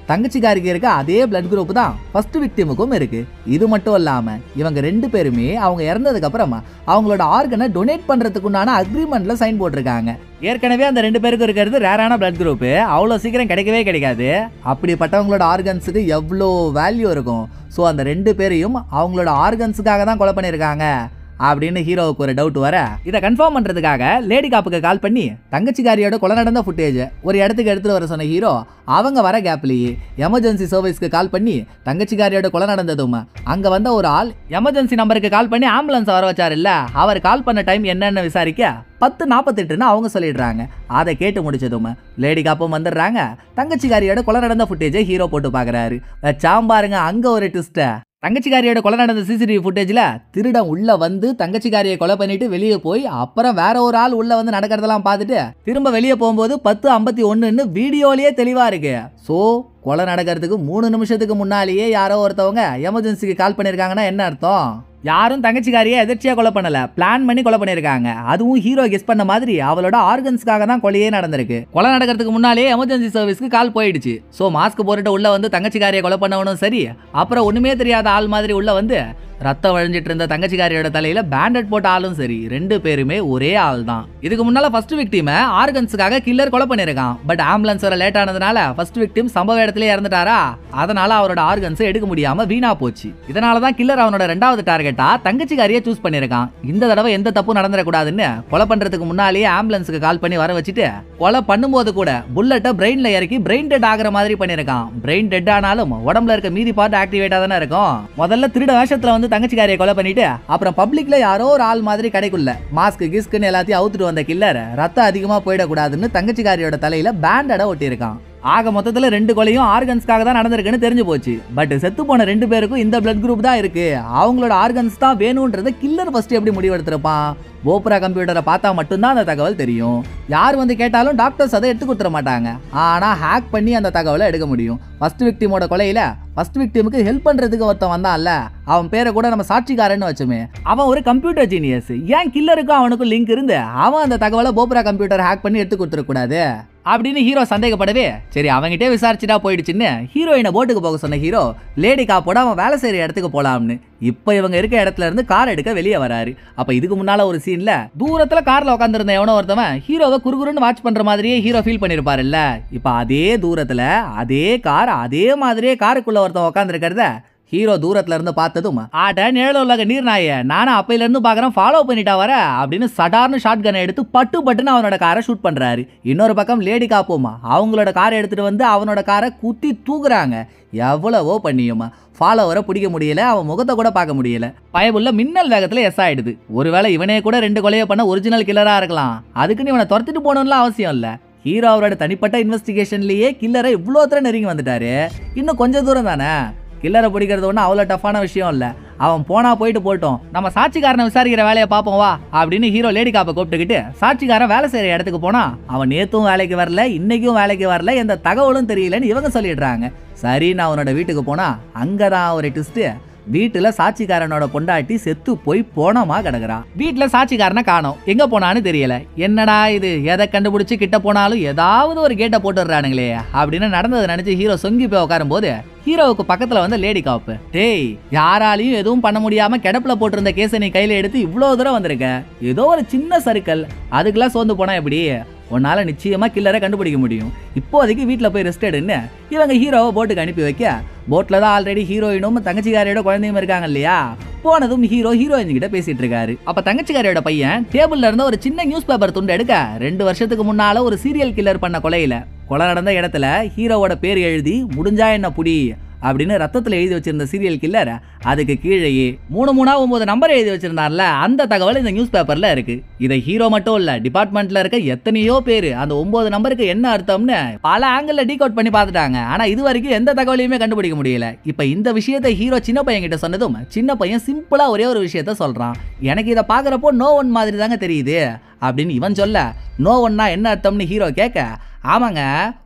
தங்கச்சிக்காரிக்கு இருக்க அதே பிளட் குரூப் தான் ஃபர்ஸ்ட் விக்டிமுக்கும் இருக்கு இது மட்டும் இல்லாம இவங்க ரெண்டு பேருமே அவங்க இறந்ததுக்கு அப்புறமா அவங்களோட ஆர்கனை டொனேட் பண்றதுக்குண்டான அக்ரிமெண்ட்ல சைன் போட்டிருக்காங்க ஏற்கனவே அந்த ரெண்டு பேருக்கும் இருக்கிறது ரேரான பிளட் குரூப் அவ்வளோ சீக்கிரம் கிடைக்கவே கிடைக்காது அப்படிப்பட்டவங்களோட ஆர்கன்ஸுக்கு எவ்வளோ வேல்யூ இருக்கும் ஸோ அந்த ரெண்டு பேரையும் அவங்களோட ஆர்கன்ஸுக்காக தான் கொலை பண்ணியிருக்காங்க அப்படின்னு ஹீரோவுக்கு ஒரு டவுட் வர இதை கன்ஃபார்ம் பண்றதுக்காக லேடி காப்புக்கு கால் பண்ணி தங்கச்சிக்காரியோட கொலை நடந்த ஃபுட்டேஜ் ஒரு இடத்துக்கு எடுத்துட்டு வர சொன்ன ஹீரோ அவங்க வர கேப்லேயே எமர்ஜென்சி சர்வீஸ்க்கு கால் பண்ணி தங்கச்சிக்காரியோட கொலை நடந்ததும் அங்க வந்த ஒரு ஆள் எமர்ஜென்சி நம்பருக்கு கால் பண்ணி ஆம்புலன்ஸ் வர வச்சார் இல்ல அவர் கால் பண்ண டைம் என்னன்னு விசாரிக்க பத்து நாற்பத்தெட்டுன்னு அவங்க சொல்லிடுறாங்க அதை கேட்டு முடிச்சதும் லேடி காப்பும் வந்துடுறாங்க தங்கச்சிக்காரியோட கொலை நடந்த ஃபுட்டேஜை ஹீரோ போட்டு பார்க்குறாரு சாம்பாருங்க அங்க ஒரு ட்விஸ்ட்டை தங்கச்சிக்காரியோட கொலை நடந்த சிசிடிவி ஃபுட்டேஜில் திருடன் உள்ள வந்து தங்கச்சிக்காரியை கொலை பண்ணிட்டு வெளியே போய் அப்புறம் வேற ஒரு ஆள் உள்ள வந்து நடக்கிறதெல்லாம் பார்த்துட்டு திரும்ப வெளியே போகும்போது பத்து ஐம்பத்தி ஒன்றுன்னு வீடியோலயே தெளிவா இருக்கு ஸோ கொலை நடக்கிறதுக்கு மூணு நிமிஷத்துக்கு முன்னாலேயே யாரோ ஒருத்தவங்க எமர்ஜென்சிக்கு கால் பண்ணியிருக்காங்கன்னா என்ன அர்த்தம் யாரும் தங்கச்சிக்காரியை எதிர்ச்சியா கொலை பண்ணல பிளான் பண்ணி கொலை பண்ணியிருக்காங்க அதுவும் ஹீரோ கெஸ் பண்ண மாதிரி அவளோட ஆர்கன்ஸ்க்காக தான் கொலையே நடந்திருக்கு கொலை நடக்கிறதுக்கு முன்னாலேயே எமர்ஜென்சி சர்வீஸ்க்கு கால் போயிடுச்சு ஸோ மாஸ்க் போட்டுட்டு உள்ள வந்து தங்கச்சிக்காரியை கொலை பண்ணவனும் சரி அப்புறம் ஒண்ணுமே தெரியாத ஆள் மாதிரி உள்ள வந்து ரத்தம் வழிஞ்சிட்டு இருந்த தங்கச்சிக்காரியோட தலையில பேண்டட் போட்ட ஆளும் சரி ரெண்டு பேருமே ஒரே ஆள் தான் இதுக்கு முன்னால ஃபர்ஸ்ட் விக்டிம ஆர்கன்ஸுக்காக கில்லர் கொலை பண்ணிருக்கான் பட் ஆம்புலன்ஸ் வர லேட் ஆனதுனால ஃபர்ஸ்ட் விக்டிம் சம்பவ இடத்துல இறந்துட்டாரா அதனால அவரோட ஆர்கன்ஸ் எடுக்க முடியாம வீணா போச்சு இதனால தான் கில்லர் அவனோட ரெண்டாவது டார்கெட்டா தங்கச்சிக்காரியை சூஸ் பண்ணிருக்கான் இந்த தடவை எந்த தப்பும் நடந்துடக்கூடாதுன்னு கொலை பண்றதுக்கு முன்னாலேயே ஆம்புலன்ஸுக்கு கால் பண்ணி வர வச்சுட்டு கொலை பண்ணும்போது கூட புல்லட்டை பிரெயின்ல இறக்கி பிரெயின் டெட் ஆகுற மாதிரி பண்ணிருக்கான் பிரெயின் டெட் ஆனாலும் உடம்புல இருக்க மீதி பார்ட் ஆக்டிவேட்டா தானே இருக்கும் முதல்ல திருட வேஷத்துல வந்து தங்கச்சிக்காரியை கொலை பண்ணிட்டு அப்புறம் பப்ளிக்ல யாரோ ஒரு ஆள் மாதிரி கடைக்குள்ள மாஸ்க் கிஸ்க்குன்னு எல்லாத்தையும் அவுத்துட்டு வந்த கில்லர் ரத்தம் அதிகமா போயிடக்கூடாதுன்னு தங்கச்சிக்காரியோட தலையில பேண்டட ஒட்டியிருக்கான் ஆக மொத்தத்துல ரெண்டு கொலையும் ஆர்கன்ஸ்க்காக தான் நடந்திருக்குன்னு தெரிஞ்சு போச்சு பட் செத்து போன ரெண்டு பேருக்கும் இந்த பிளட் குரூப் தான் இருக்கு அவங்களோட ஆர்கன்ஸ் தான் வேணும்ன்றத கில்லர் ஃபர்ஸ்ட் எப்படி முடிவெடுத்திருப்பான் போப்ரா கம்ப்யூட்டரை பார்த்தா மட்டும்தான் அந்த தகவல் தெரியும் யார் வந்து கேட்டாலும் டாக்டர்ஸ் அதை எடுத்து கொடுத்துட மாட்டாங்க ஆனா ஹேக் பண்ணி அந்த தகவலை எடுக்க முடியும் ஃபர்ஸ்ட் விக்டிமோட கொலையில ஃபர்ஸ்ட் விக்டிமுக்கு ஹெல்ப் பண்றதுக்கு ஒருத்தன் வந்தான்ல அவன் பேரை கூட நம்ம சாட்சிக்காரன்னு வச்சுமே அவன் ஒரு கம்ப்யூட்டர் ஜீனியஸ் ஏன் கில்லருக்கும் அவனுக்கும் லிங்க் இருந்து அவன் அந்த தகவலை போப்ரா கம்ப்யூட்டர் ஹேக் பண்ணி எடுத்து கொடுத்துடக்கூடாது அப்படின்னு ஹீரோ சந்தேகப்படவே சரி அவங்கிட்டே விசாரிச்சுட்டா போயிடுச்சுன்னு ஹீரோயினை போட்டுக்கு போக சொன்ன ஹீரோ லேடி காப்போட அவன் வேலை செய்யற இடத்துக்கு போலாம்னு இப்போ இவங்க இருக்க இடத்துல இருந்து கார் எடுக்க வெளியே வராரு அப்ப இதுக்கு முன்னால ஒரு சீன்ல தூரத்துல கார்ல உட்காந்துருந்த எவனோ ஒருத்தவன் ஹீரோவை குறுகுறுன்னு வாட்ச் பண்ற மாதிரியே ஹீரோ ஃபீல் பண்ணிருப்பாருல்ல இப்ப அதே தூரத்துல அதே கார் அதே மாதிரியே காருக்குள்ள ஒருத்தன் உட்காந்துருக்கிறத ஹீரோ தூரத்துல இருந்து பார்த்ததும் ஆட்ட நிழல் உலக நீர் நாய நானும் அப்பையில இருந்து பாக்குறேன் ஃபாலோ பண்ணிட்டா வர அப்படின்னு சடார்னு ஷாட் கனை எடுத்து பட்டு பட்டுன்னு அவனோட காரை ஷூட் பண்றாரு இன்னொரு பக்கம் லேடி காப்போமா அவங்களோட காரை எடுத்துட்டு வந்து அவனோட காரை குத்தி தூக்குறாங்க எவ்வளவோ பண்ணியுமா ஃபாலோவரை பிடிக்க முடியல அவன் முகத்தை கூட பார்க்க முடியல பயபுள்ள மின்னல் வேகத்துல எஸ் ஆயிடுது ஒருவேளை இவனே கூட ரெண்டு கொலையை பண்ண ஒரிஜினல் கில்லரா இருக்கலாம் அதுக்குன்னு இவனை துரத்திட்டு போகணும்லாம் அவசியம் இல்ல ஹீரோ அவரோட தனிப்பட்ட இன்வெஸ்டிகேஷன்லயே கில்லரை இவ்வளோ தூரம் நெருங்கி வந்துட்டாரு இன்னும் கொஞ்சம் தூரம் தானே கில்லரை பிடிக்கிறது ஒன்றும் அவ்வளோ டஃப்பான விஷயம் இல்லை அவன் போனா போயிட்டு போட்டோம் நம்ம சாட்சிக்காரனை விசாரிக்கிற வேலையை பார்ப்போம் வா அப்படின்னு ஹீரோ லேடி காப்பை கூப்பிட்டுக்கிட்டு சாட்சிக்காரன் வேலை செய்யற இடத்துக்கு போனா அவன் நேத்தும் வேலைக்கு வரல இன்னைக்கும் வேலைக்கு வரல எந்த தகவலும் தெரியலன்னு இவங்க சொல்லிடுறாங்க சரி நான் அவனோட வீட்டுக்கு போனா அங்கதான் ஒரு ட்விஸ்ட் வீட்டுல சாட்சிக்காரனோட பொண்டாட்டி செத்து போய் போனமா கிடக்குறான் வீட்டுல சாட்சிக்காரனை காணோம் எங்க போனான்னு தெரியல என்னடா இது எதை கண்டுபிடிச்சு கிட்ட போனாலும் ஏதாவது ஒரு கேட்டை போட்டுடுறானுங்களே அப்படின்னு நடந்ததை நினைச்சு ஹீரோ சொங்கி போய் உட்காரும் போது ஹீரோவுக்கு பக்கத்துல வந்து லேடி காப்பு டேய் யாராலையும் எதுவும் பண்ண முடியாம கிடப்புல போட்டிருந்த கேஸை நீ கையில எடுத்து இவ்வளோ தூரம் வந்திருக்க ஏதோ ஒரு சின்ன சறுக்கல் அதுக்கெல்லாம் சோர்ந்து போனா எப்படி உன்னால நிச்சயமா கில்லரை கண்டுபிடிக்க முடியும் இப்போதைக்கு வீட்டில் போய் ரெஸ்ட் எடுன்னு இவங்க ஹீரோவை போட்டுக்கு அனுப்பி வைக்க போட்ல தான் ஆல்ரெடி ஹீரோயினும் தங்கச்சிக்காரியோட குழந்தையும் இருக்காங்க இல்லையா போனதும் ஹீரோ ஹீரோயின் கிட்ட பேசிட்டு இருக்காரு அப்ப தங்கச்சிக்காரியோட பையன் டேபிள்ல இருந்த ஒரு சின்ன நியூஸ் பேப்பர் துண்டு எடுக்க ரெண்டு வருஷத்துக்கு முன்னால ஒரு சீரியல் கில்லர் பண்ண கொலையில கொலை நடந்த இடத்துல ஹீரோவோட பேர் எழுதி முடிஞ்சா என்ன புடி அப்படின்னு ரத்தத்துல எழுதி வச்சிருந்த சீரியல் கில்லர் அதுக்கு கீழேயே மூணு மூணா ஒன்பது நம்பர் எழுதி வச்சிருந்தார்ல அந்த தகவல் இந்த நியூஸ் பேப்பர்ல இருக்கு இதை ஹீரோ மட்டும் இல்ல டிபார்ட்மெண்ட்ல இருக்க எத்தனையோ பேர் அந்த ஒன்பது நம்பருக்கு என்ன அர்த்தம்னு பல ஆங்கிள் டீகோட் பண்ணி பார்த்துட்டாங்க ஆனா இது வரைக்கும் எந்த தகவலையுமே கண்டுபிடிக்க முடியல இப்ப இந்த விஷயத்தை ஹீரோ சின்ன பையன் கிட்ட சொன்னதும் சின்ன பையன் சிம்பிளா ஒரே ஒரு விஷயத்த சொல்றான் எனக்கு இதை பாக்குறப்போ நோ ஒன் மாதிரி தாங்க தெரியுது அப்படின்னு இவன் சொல்ல நோ ஒன்னா என்ன அர்த்தம்னு ஹீரோ கேட்க ஆமாங்க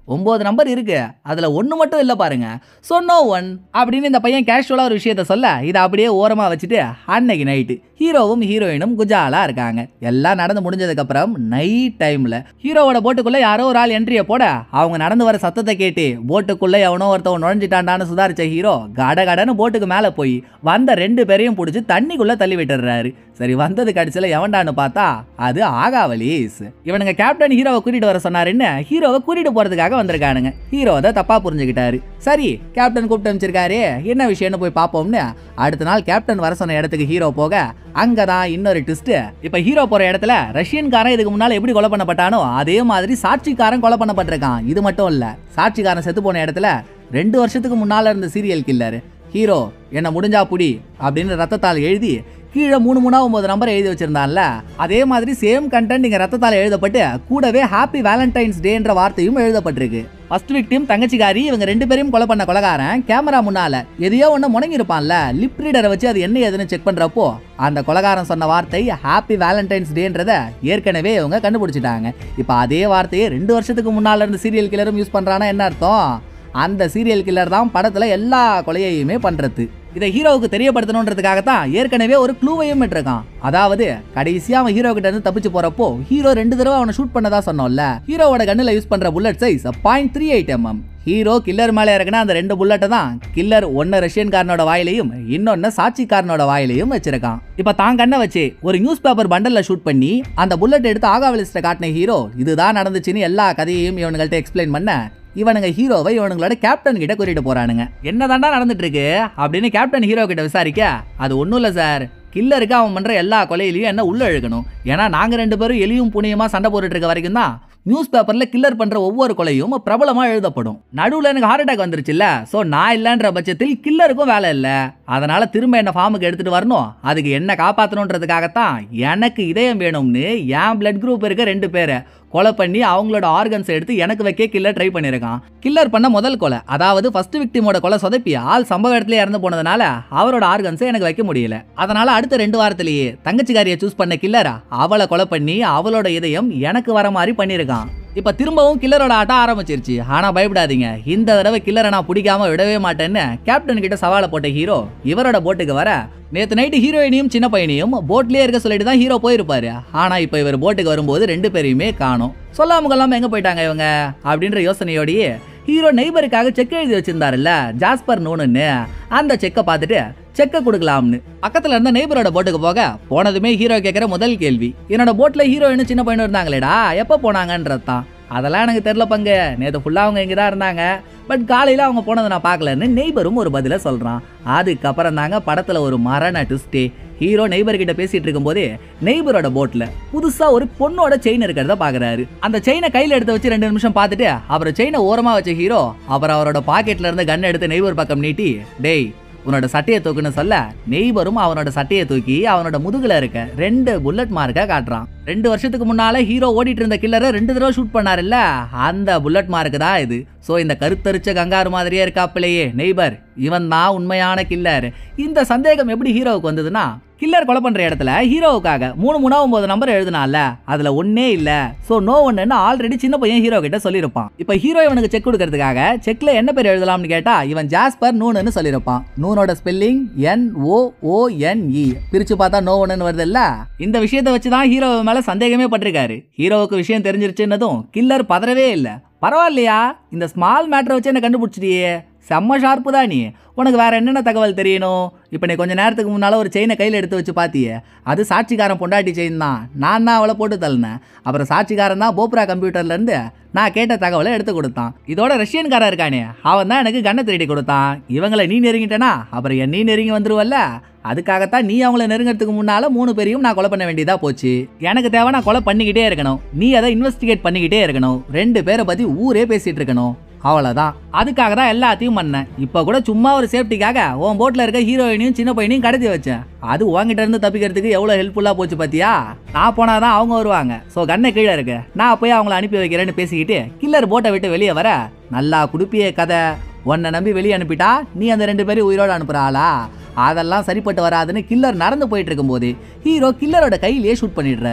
ஒன்பது நம்பர் இருக்கு அதுல ஒண்ணு மட்டும் இல்ல பாருங்க ஸோ நோ ஒன் அப்படின்னு இந்த பையன் கேஷுவலா ஒரு விஷயத்த சொல்ல இதை அப்படியே ஓரமா வச்சுட்டு அன்னைக்கு நைட்டு ஹீரோவும் ஹீரோயினும் குஜாலா இருக்காங்க எல்லாம் நடந்து முடிஞ்சதுக்கு அப்புறம் நைட் டைம்ல ஹீரோவோட போட்டுக்குள்ள யாரோ ஒரு ஆள் என்ட்ரியை போட அவங்க நடந்து வர சத்தத்தை கேட்டு போட்டுக்குள்ள எவனோ ஒருத்தவன் நுழைஞ்சிட்டான்டான்னு சுதாரிச்ச ஹீரோ கட கடன்னு போட்டுக்கு மேல போய் வந்த ரெண்டு பேரையும் பிடிச்சி தண்ணிக்குள்ள தள்ளி விட்டுறாரு சரி வந்தது கடைசியில எவன்டான்னு பார்த்தா அது ஆகாவலிஸ் இவனுங்க கேப்டன் ஹீரோவை கூட்டிட்டு வர சொன்னாருன்னு ஹீரோவை கூட்டிட்டு போறதுக்காக வந்திருக்கானுங்க ஹீரோ அதை தப்பா புரிஞ்சுக்கிட்டாரு சரி கேப்டன் கூப்பிட்டு அமைச்சிருக்காரு என்ன விஷயம்னு போய் பார்ப்போம்னு அடுத்த நாள் கேப்டன் வர சொன்ன இடத்துக்கு ஹீரோ போக அங்கதான் இன்னொரு ட்விஸ்ட் இப்ப ஹீரோ போற இடத்துல ரஷ்யன்காரன் இதுக்கு முன்னால எப்படி கொலை பண்ணப்பட்டானோ அதே மாதிரி சாட்சிக்காரன் கொலை பண்ணப்பட்டிருக்கான் இது மட்டும் இல்ல சாட்சிக்காரன் செத்து போன இடத்துல ரெண்டு வருஷத்துக்கு முன்னால இருந்த சீரியல் கில்லர் ஹீரோ என்ன முடிஞ்சா புடி அப்படின்னு ரத்தத்தால் எழுதி கீழே மூணு மூணா ஒன்பது நம்பர் எழுதி வச்சிருந்தான்ல அதே மாதிரி சேம் கண்டென்ட் இங்க ரத்தத்தால் எழுதப்பட்டு கூடவே ஹாப்பி வேலண்டைன்ஸ் டேன்ற வார்த்தையும் எழுதப்பட்டிருக்கு ஃபர்ஸ்ட் விக்டிம் தங்கச்சிக்காரி இவங்க ரெண்டு பேரையும் கொலை பண்ண கொலகாரன் கேமரா முன்னால எதையோ ஒன்று முடங்கியிருப்பான்ல லிப் ரீடரை வச்சு அது என்ன ஏதுன்னு செக் பண்றப்போ அந்த கொலகாரன் சொன்ன வார்த்தை ஹாப்பி வேலண்டைன்ஸ் டேன்றத ஏற்கனவே இவங்க கண்டுபிடிச்சிட்டாங்க இப்போ அதே வார்த்தையை ரெண்டு வருஷத்துக்கு முன்னால இருந்து சீரியல் கில்லரும் யூஸ் பண்றானா என்ன அர்த்தம் அந்த சீரியல் கில்லர் தான் படத்துல எல்லா கொலையையுமே பண்றது இதை ஹீரோவுக்கு தெரியப்படுத்தணுன்றதுக்காக தான் ஏற்கனவே ஒரு க்ளூவையும் விட்டுருக்கான் அதாவது கடைசியா அவன் ஹீரோ கிட்ட இருந்து தப்பிச்சு போறப்போ ஹீரோ ரெண்டு தடவை அவனை ஷூட் பண்ணதா சொன்னோம்ல ஹீரோவோட கண்ணுல யூஸ் பண்ற bullet size point three eight M M hero killer மேல இறக்குன அந்த ரெண்டு புல்லட்டை தான் கில்லர் ஒன்னு ரஷ்யன்காரனோட வாயிலையும் இன்னொன்னு சாட்சிக்காரனோட வாயிலையும் வச்சிருக்கான் இப்ப தான் கண்ணை வச்சு ஒரு நியூஸ் பேப்பர் பண்டல்ல ஷூட் பண்ணி அந்த புல்லட் எடுத்து ஆகாவலிஸ்ட காட்டின ஹீரோ இதுதான் நடந்துச்சுன்னு எல்லா கதையையும் இவனுங்கள்ட்ட எக்ஸ்பிளைன் பண்ண இவனுங்க ஹீரோவை இவனுங்களோட கேப்டன் கிட்ட கூட்டிட்டு போறானுங்க என்னதாண்டா நடந்துட்டு இருக்கு அப்படின்னு கேப்டன் ஹீரோ கிட்ட விசாரிக்க அது ஒன்றும் இல்லை சார் கில்லருக்கு அவன் பண்ற எல்லா கொலையிலையும் என்ன உள்ள இழுக்கணும் ஏன்னா நாங்க ரெண்டு பேரும் எலியும் புனியுமா சண்டை போட்டுட்டு இருக்க வரைக்கும் தான் நியூஸ் பேப்பர்ல கில்லர் பண்ற ஒவ்வொரு கொலையும் பிரபலமா எழுதப்படும் நடுவுல எனக்கு ஹார்ட் அட்டாக் வந்துருச்சுல்ல சோ நான் இல்லைன்ற பட்சத்தில் கில்லருக்கும் வேலை இல்ல அதனால திரும்ப என்ன ஃபார்முக்கு எடுத்துட்டு வரணும் அதுக்கு என்ன காப்பாற்றணுன்றதுக்காகத்தான் எனக்கு இதயம் வேணும்னு என் பிளட் குரூப் இருக்க ரெண்டு பேரை கொலை பண்ணி அவங்களோட ஆர்கன்ஸ் எடுத்து எனக்கு வைக்க கில்லர் ட்ரை பண்ணியிருக்கான் கில்லர் பண்ண முதல் கொலை அதாவது ஃபர்ஸ்ட் விக்டிமோட கொலை சொதப்பி ஆள் சம்பவ இடத்துல இறந்து போனதுனால அவரோட ஆர்கன்ஸை எனக்கு வைக்க முடியல அதனால அடுத்த ரெண்டு வாரத்திலேயே தங்கச்சிக்காரியை சூஸ் பண்ண கில்லரா அவளை கொலை பண்ணி அவளோட இதயம் எனக்கு வர மாதிரி பண்ணியிருக்கான் இப்ப திரும்பவும் கில்லரோட ஆட்டம் ஆரம்பிச்சிருச்சு ஆனா பயப்படாதீங்க இந்த தடவை கில்லரை நான் பிடிக்காம விடவே மாட்டேன்னு கேப்டன் கிட்ட சவாலை போட்ட ஹீரோ இவரோட போட்டுக்கு வர நேத்து நைட்டு ஹீரோயினையும் சின்ன பையனையும் போட்லயே இருக்க சொல்லிட்டு தான் ஹீரோ போயிருப்பாரு ஆனா இப்ப இவர் போட்டுக்கு வரும்போது ரெண்டு பேரையுமே காணும் சொல்லாம கொள்ளாம எங்க போயிட்டாங்க இவங்க அப்படின்ற யோசனையோடயே ஹீரோ நெய்பருக்காக செக் எழுதி வச்சிருந்தாருல்ல ஜாஸ்பர் நூனுன்னு அந்த செக்கை பார்த்துட்டு செக்கை கொடுக்கலாம்னு பக்கத்துல இருந்த நெய்பரோட போட்டுக்கு போக போனதுமே ஹீரோ கேட்குற முதல் கேள்வி என்னோட போட்ல ஹீரோயின் சின்ன பையனும் இருந்தாங்களேடா எப்போ போனாங்கன்றது தான் அதெல்லாம் எனக்கு தெரில பங்கு நேற்று ஃபுல்லாக அவங்க இங்கே தான் இருந்தாங்க பட் காலையில் அவங்க போனதை நான் பார்க்கலன்னு நெய்பரும் ஒரு பதிலை சொல்கிறான் அதுக்கப்புறம் தாங்க படத்தில் ஒரு மரண ட்விஸ்டே ஹீரோ நெய்பர் கிட்ட பேசிட்டு இருக்கும்போதே நெய்பரோட போட்ல புதுசா ஒரு பொண்ணோட செயின் இருக்கிறத பாக்குறாரு அந்த செயினை கையில எடுத்து வச்சு ரெண்டு நிமிஷம் பார்த்துட்டு அப்புறம் செயினை ஓரமா வச்ச ஹீரோ அப்புறம் அவரோட பாக்கெட்ல இருந்து கன் எடுத்து நெய்பர் பக்கம் நீட்டி டேய் உன்னோட சட்டையை தூக்குன்னு சொல்ல நெய்பரும் அவனோட சட்டையை தூக்கி அவனோட முதுகுல இருக்க ரெண்டு புல்லட் மார்க்கை காட்டுறான் ரெண்டு வருஷத்துக்கு முன்னால ஹீரோ ஓடிட்டு இருந்த கில்லரை ரெண்டு தடவை ஷூட் பண்ணாருல்ல அந்த புல்லட் மார்க்கு தான் இது ஸோ இந்த கருத்தரிச்ச கங்காரு மாதிரியே இருக்காப்பிலேயே நெய்பர் இவன் தான் உண்மையான கில்லர் இந்த சந்தேகம் எப்படி ஹீரோவுக்கு வந்ததுன்னா கில்லர் கொலை பண்ற இடத்துல ஹீரோவுக்காக மூணு மூணா ஒன்பது நம்பர் எழுதினால அதுல ஒன்னே இல்ல சோ நோ ஒன்னு ஆல்ரெடி சின்ன பையன் ஹீரோ கிட்ட சொல்லியிருப்பான் இப்ப ஹீரோ இவனுக்கு செக் கொடுக்கறதுக்காக செக்ல என்ன பேர் எழுதலாம்னு கேட்டா இவன் ஜாஸ்பர் நூனுன்னு சொல்லியிருப்பான் நூனோட ஸ்பெல்லிங் என் ஓ ஓ என் இ பிரிச்சு பார்த்தா நோ ஒன்னு வருது இல்ல இந்த விஷயத்தை வச்சு தான் ஹீரோ மேல சந்தேகமே பட்டிருக்காரு ஹீரோவுக்கு விஷயம் தெரிஞ்சிருச்சுன்னதும் கில்லர் பதறவே இல்ல பரவாயில்லையா இந்த ஸ்மால் மேட்டரை வச்சு என்ன கண்டுபிடிச்சிட்டியே செம்ம ஷார்ப்பு தான் நீ உனக்கு வேற என்னென்ன தகவல் தெரியணும் இப்போ நீ கொஞ்ச நேரத்துக்கு முன்னால் ஒரு செயினை கையில் எடுத்து வச்சு பார்த்தியே அது சாட்சிக்காரன் பொண்டாட்டி செயின் தான் நான் தான் அவளை போட்டு தள்ளினேன் அப்புறம் சாட்சிக்காரன் தான் போப்ரா கம்ப்யூட்டர்லேருந்து நான் கேட்ட தகவலை எடுத்து கொடுத்தான் இதோட ரஷ்யன்காரன் இருக்கானே அவன் தான் எனக்கு கண்ணை திருடி கொடுத்தான் இவங்களை நீ நெருங்கிட்டனா அப்புறம் என் நீ நெருங்கி வந்துருவல்ல அதுக்காகத்தான் நீ அவங்கள நெருங்கிறதுக்கு முன்னால மூணு பேரையும் நான் கொலை பண்ண வேண்டியதா போச்சு எனக்கு தேவை நான் கொலை பண்ணிக்கிட்டே இருக்கணும் நீ அதை இன்வெஸ்டிகேட் பண்ணிக்கிட்டே இருக்கணும் ரெண்டு பேரை பத்தி ஊரே பேசிட்டு இருக்கணும் அவ்வளோதான் அதுக்காக தான் எல்லாத்தையும் பண்ணேன் இப்போ கூட சும்மா ஒரு சேஃப்டிக்காக உன் போட்டில் இருக்க ஹீரோயினையும் சின்ன பையனையும் கடத்தி வச்சேன் அது உங்ககிட்ட இருந்து தப்பிக்கிறதுக்கு எவ்வளோ ஹெல்ப்ஃபுல்லாக போச்சு பார்த்தியா நான் போனால் தான் அவங்க வருவாங்க ஸோ கண்ணை கீழே இருக்கு நான் போய் அவங்கள அனுப்பி வைக்கிறேன்னு பேசிக்கிட்டு கில்லர் போட்டை விட்டு வெளியே வர நல்லா குடுப்பிய கதை உன்னை நம்பி வெளியே அனுப்பிட்டா நீ அந்த ரெண்டு பேரையும் உயிரோடு அனுப்புற ஆளா அதெல்லாம் சரிப்பட்டு வராதுன்னு கில்லர் நடந்து போயிட்டு இருக்கும்போது ஹீரோ கில்லரோட கையிலேயே ஷூட் பண்ணிடுறாரு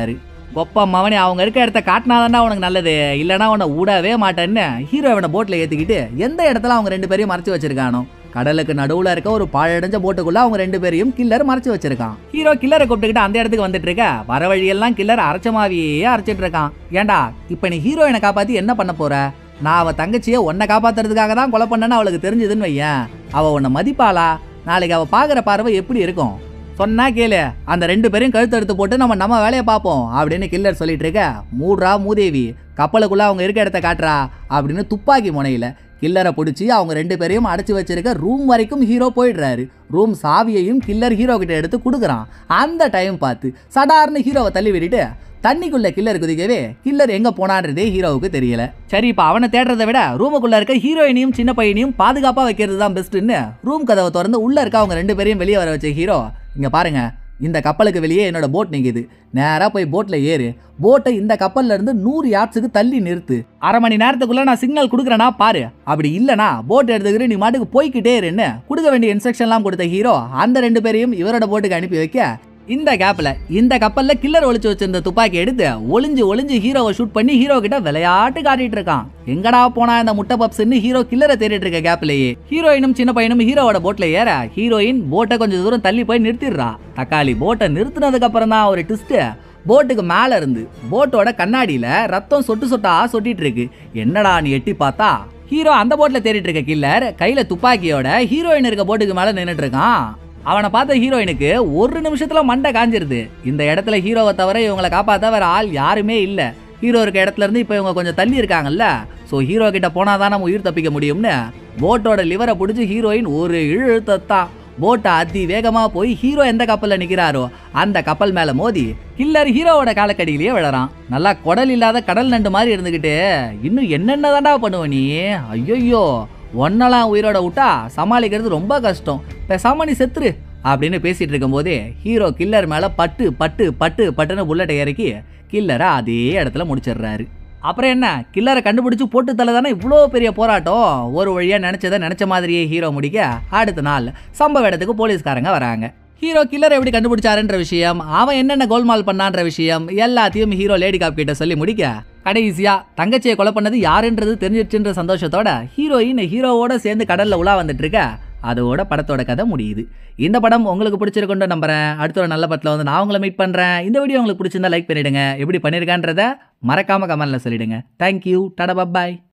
கொப்ப மவனே அவங்க இருக்க இடத்த காட்டினாதான்டா உனக்கு நல்லது இல்லைனா உன்னை விடவே மாட்டேன்னு ஹீரோ இவனை போட்டில் ஏற்றிக்கிட்டு எந்த இடத்துல அவங்க ரெண்டு பேரையும் மறைச்சு வச்சிருக்கானோ கடலுக்கு நடுவுல இருக்க ஒரு பாழடைஞ்ச போட்டுக்குள்ள அவங்க ரெண்டு பேரையும் கில்லர் மறைச்சு வச்சிருக்கான் ஹீரோ கில்லரை கூப்பிட்டுக்கிட்டு அந்த இடத்துக்கு வந்துட்டு இருக்க வர வழியெல்லாம் கில்லர் அரைச்ச மாவியே அரைச்சிட்டு இருக்கான் ஏன்டா இப்ப நீ ஹீரோயினை காப்பாத்தி என்ன பண்ண போற நான் அவ தங்கச்சியை உன்னை காப்பாத்துறதுக்காக தான் கொலை பண்ணேன்னு அவளுக்கு தெரிஞ்சதுன்னு வையேன் அவ உன்னை மதிப்பாளா நாளைக்கு அவ பாக்குற பார்வை எப்படி இருக்கும் சொன்னா கேளு அந்த ரெண்டு பேரையும் கழுத்து எடுத்து போட்டு நம்ம நம்ம வேலையை பார்ப்போம் அப்படின்னு கில்லர் சொல்லிட்டு இருக்க மூடுறா மூதேவி கப்பலுக்குள்ள அவங்க இருக்க இடத்த காட்டுறா அப்படின்னு துப்பாக்கி முனையில கில்லரை பிடிச்சி அவங்க ரெண்டு பேரையும் அடைச்சி வச்சிருக்க ரூம் வரைக்கும் ஹீரோ போயிடுறாரு ரூம் சாவியையும் கில்லர் ஹீரோ கிட்ட எடுத்து கொடுக்குறான் அந்த டைம் பார்த்து சடார்னு ஹீரோவை தள்ளி விட்டுட்டு தண்ணிக்குள்ள கில்லர் குதிக்கவே கில்லர் எங்க போனான்றதே ஹீரோவுக்கு தெரியல சரி இப்போ அவனை தேடுறதை விட ரூமுக்குள்ள இருக்க ஹீரோயினையும் சின்ன பையனையும் பாதுகாப்பா வைக்கிறது தான் பெஸ்ட்னு ரூம் கதவை திறந்து உள்ள இருக்க அவங்க ரெண்டு பேரையும் வெளியே வர வச்ச ஹீரோ இங்க பாருங்க இந்த கப்பலுக்கு வெளியே என்னோட போட் நிக்குது நேரா போய் போட்ல ஏறு போட்டை இந்த கப்பல்ல இருந்து நூறு யாட்ஸுக்கு தள்ளி நிறுத்து அரை மணி நேரத்துக்குள்ள நான் சிக்னல் கொடுக்குறேனா பாரு அப்படி இல்லனா போட் எடுத்துக்கிட்டு நீ மாட்டுக்கு போய்க்கிட்டே இருன்னு கொடுக்க வேண்டிய இன்ஸ்ட்ரக்ஷன்லாம் கொடுத்த ஹீரோ அந்த ரெண்டு பேரையும் இவரோட போட்டுக்கு அனுப்பி வைக்க இந்த கேப்ல இந்த கப்பல்ல கில்லர் ஒளிச்சு வச்சிருந்த துப்பாக்கி எடுத்து ஒளிஞ்சு ஒளிஞ்சு ஹீரோவை ஷூட் பண்ணி ஹீரோ கிட்ட விளையாட்டு காட்டிட்டு இருக்கான் எங்கடா போனா இந்த முட்டை பப்ஸ்ன்னு ஹீரோ கில்லரை தேடிட்டு இருக்க கேப்லயே ஹீரோயினும் சின்ன பையனும் ஹீரோவோட போட்ல ஏற ஹீரோயின் போட்டை கொஞ்சம் தூரம் தள்ளி போய் நிறுத்திடுறா தக்காளி போட்டை நிறுத்தினதுக்கு அப்புறம் தான் ஒரு ட்விஸ்ட் போட்டுக்கு மேல இருந்து போட்டோட கண்ணாடியில ரத்தம் சொட்டு சொட்டா சொட்டிட்டு இருக்கு என்னடா நீ எட்டி பார்த்தா ஹீரோ அந்த போட்ல தேடிட்டு இருக்க கில்லர் கையில துப்பாக்கியோட ஹீரோயின் இருக்க போட்டுக்கு மேல நின்னுட்டு இருக்கான் அவனை பார்த்த ஹீரோயினுக்கு ஒரு நிமிஷத்துல மண்டை காஞ்சிருது இந்த இடத்துல ஹீரோவை தவிர இவங்களை காப்பாத்த வேற ஆள் யாருமே இல்ல ஹீரோ இருக்க இடத்துல இருந்து இப்போ இவங்க கொஞ்சம் தள்ளி இருக்காங்கல்ல ஸோ ஹீரோ கிட்ட போனாதான் நம்ம உயிர் தப்பிக்க முடியும்னு போட்டோட லிவரை பிடிச்சி ஹீரோயின் ஒரு இழு இழுத்தத்தான் போட்டை அதி வேகமா போய் ஹீரோ எந்த கப்பல்ல நிக்கிறாரோ அந்த கப்பல் மேல மோதி கில்லர் ஹீரோவோட காலக்கடியிலேயே விழறான் நல்லா குடல் இல்லாத கடல் நண்டு மாதிரி இருந்துகிட்டு இன்னும் என்னென்ன தாண்டா பண்ணுவ நீ ஐயோ ஒன்னெல்லாம் உயிரோட விட்டா சமாளிக்கிறது ரொம்ப கஷ்டம் பேசாம நீ செத்துரு அப்படின்னு பேசிட்டு இருக்கும்போதே ஹீரோ கில்லர் மேல பட்டு பட்டு பட்டு பட்டுன்னு புல்லட்டை இறக்கி கில்லரை அதே இடத்துல முடிச்சிடுறாரு அப்புறம் என்ன கில்லரை கண்டுபிடிச்சு போட்டு தலை தானே இவ்வளோ பெரிய போராட்டம் ஒரு வழியாக நினச்சதை நினச்ச மாதிரியே ஹீரோ முடிக்க அடுத்த நாள் சம்பவ இடத்துக்கு போலீஸ்காரங்க வராங்க ஹீரோ கில்லர் எப்படி கண்டுபிடிச்சாருன்ற விஷயம் அவன் என்னென்ன கோல்மால் பண்ணான்ற விஷயம் எல்லாத்தையும் ஹீரோ லேடி காப் கிட்ட சொல்லி முடிக்க கடைசியா தங்கச்சியை கொலை பண்ணது யாருன்றது தெரிஞ்சிருச்சுன்ற சந்தோஷத்தோட ஹீரோயின் ஹீரோவோட சேர்ந்து கடல்ல உலா வந்துட்டு இருக்க அதோட படத்தோட கதை முடியுது இந்த படம் உங்களுக்கு பிடிச்சிருக்குன்னு நம்புறேன் அடுத்த ஒரு நல்ல படத்தில் வந்து நான் உங்களை மீட் பண்ணுறேன் இந்த வீடியோ உங்களுக்கு பிடிச்சிருந்தா லைக் பண்ணிடுங்க எப்படி பண்ணியிருக்கான்றத மறக்காம கமெண்ட்ல சொல்லிடுங்க தேங்க்யூ டடா பாய்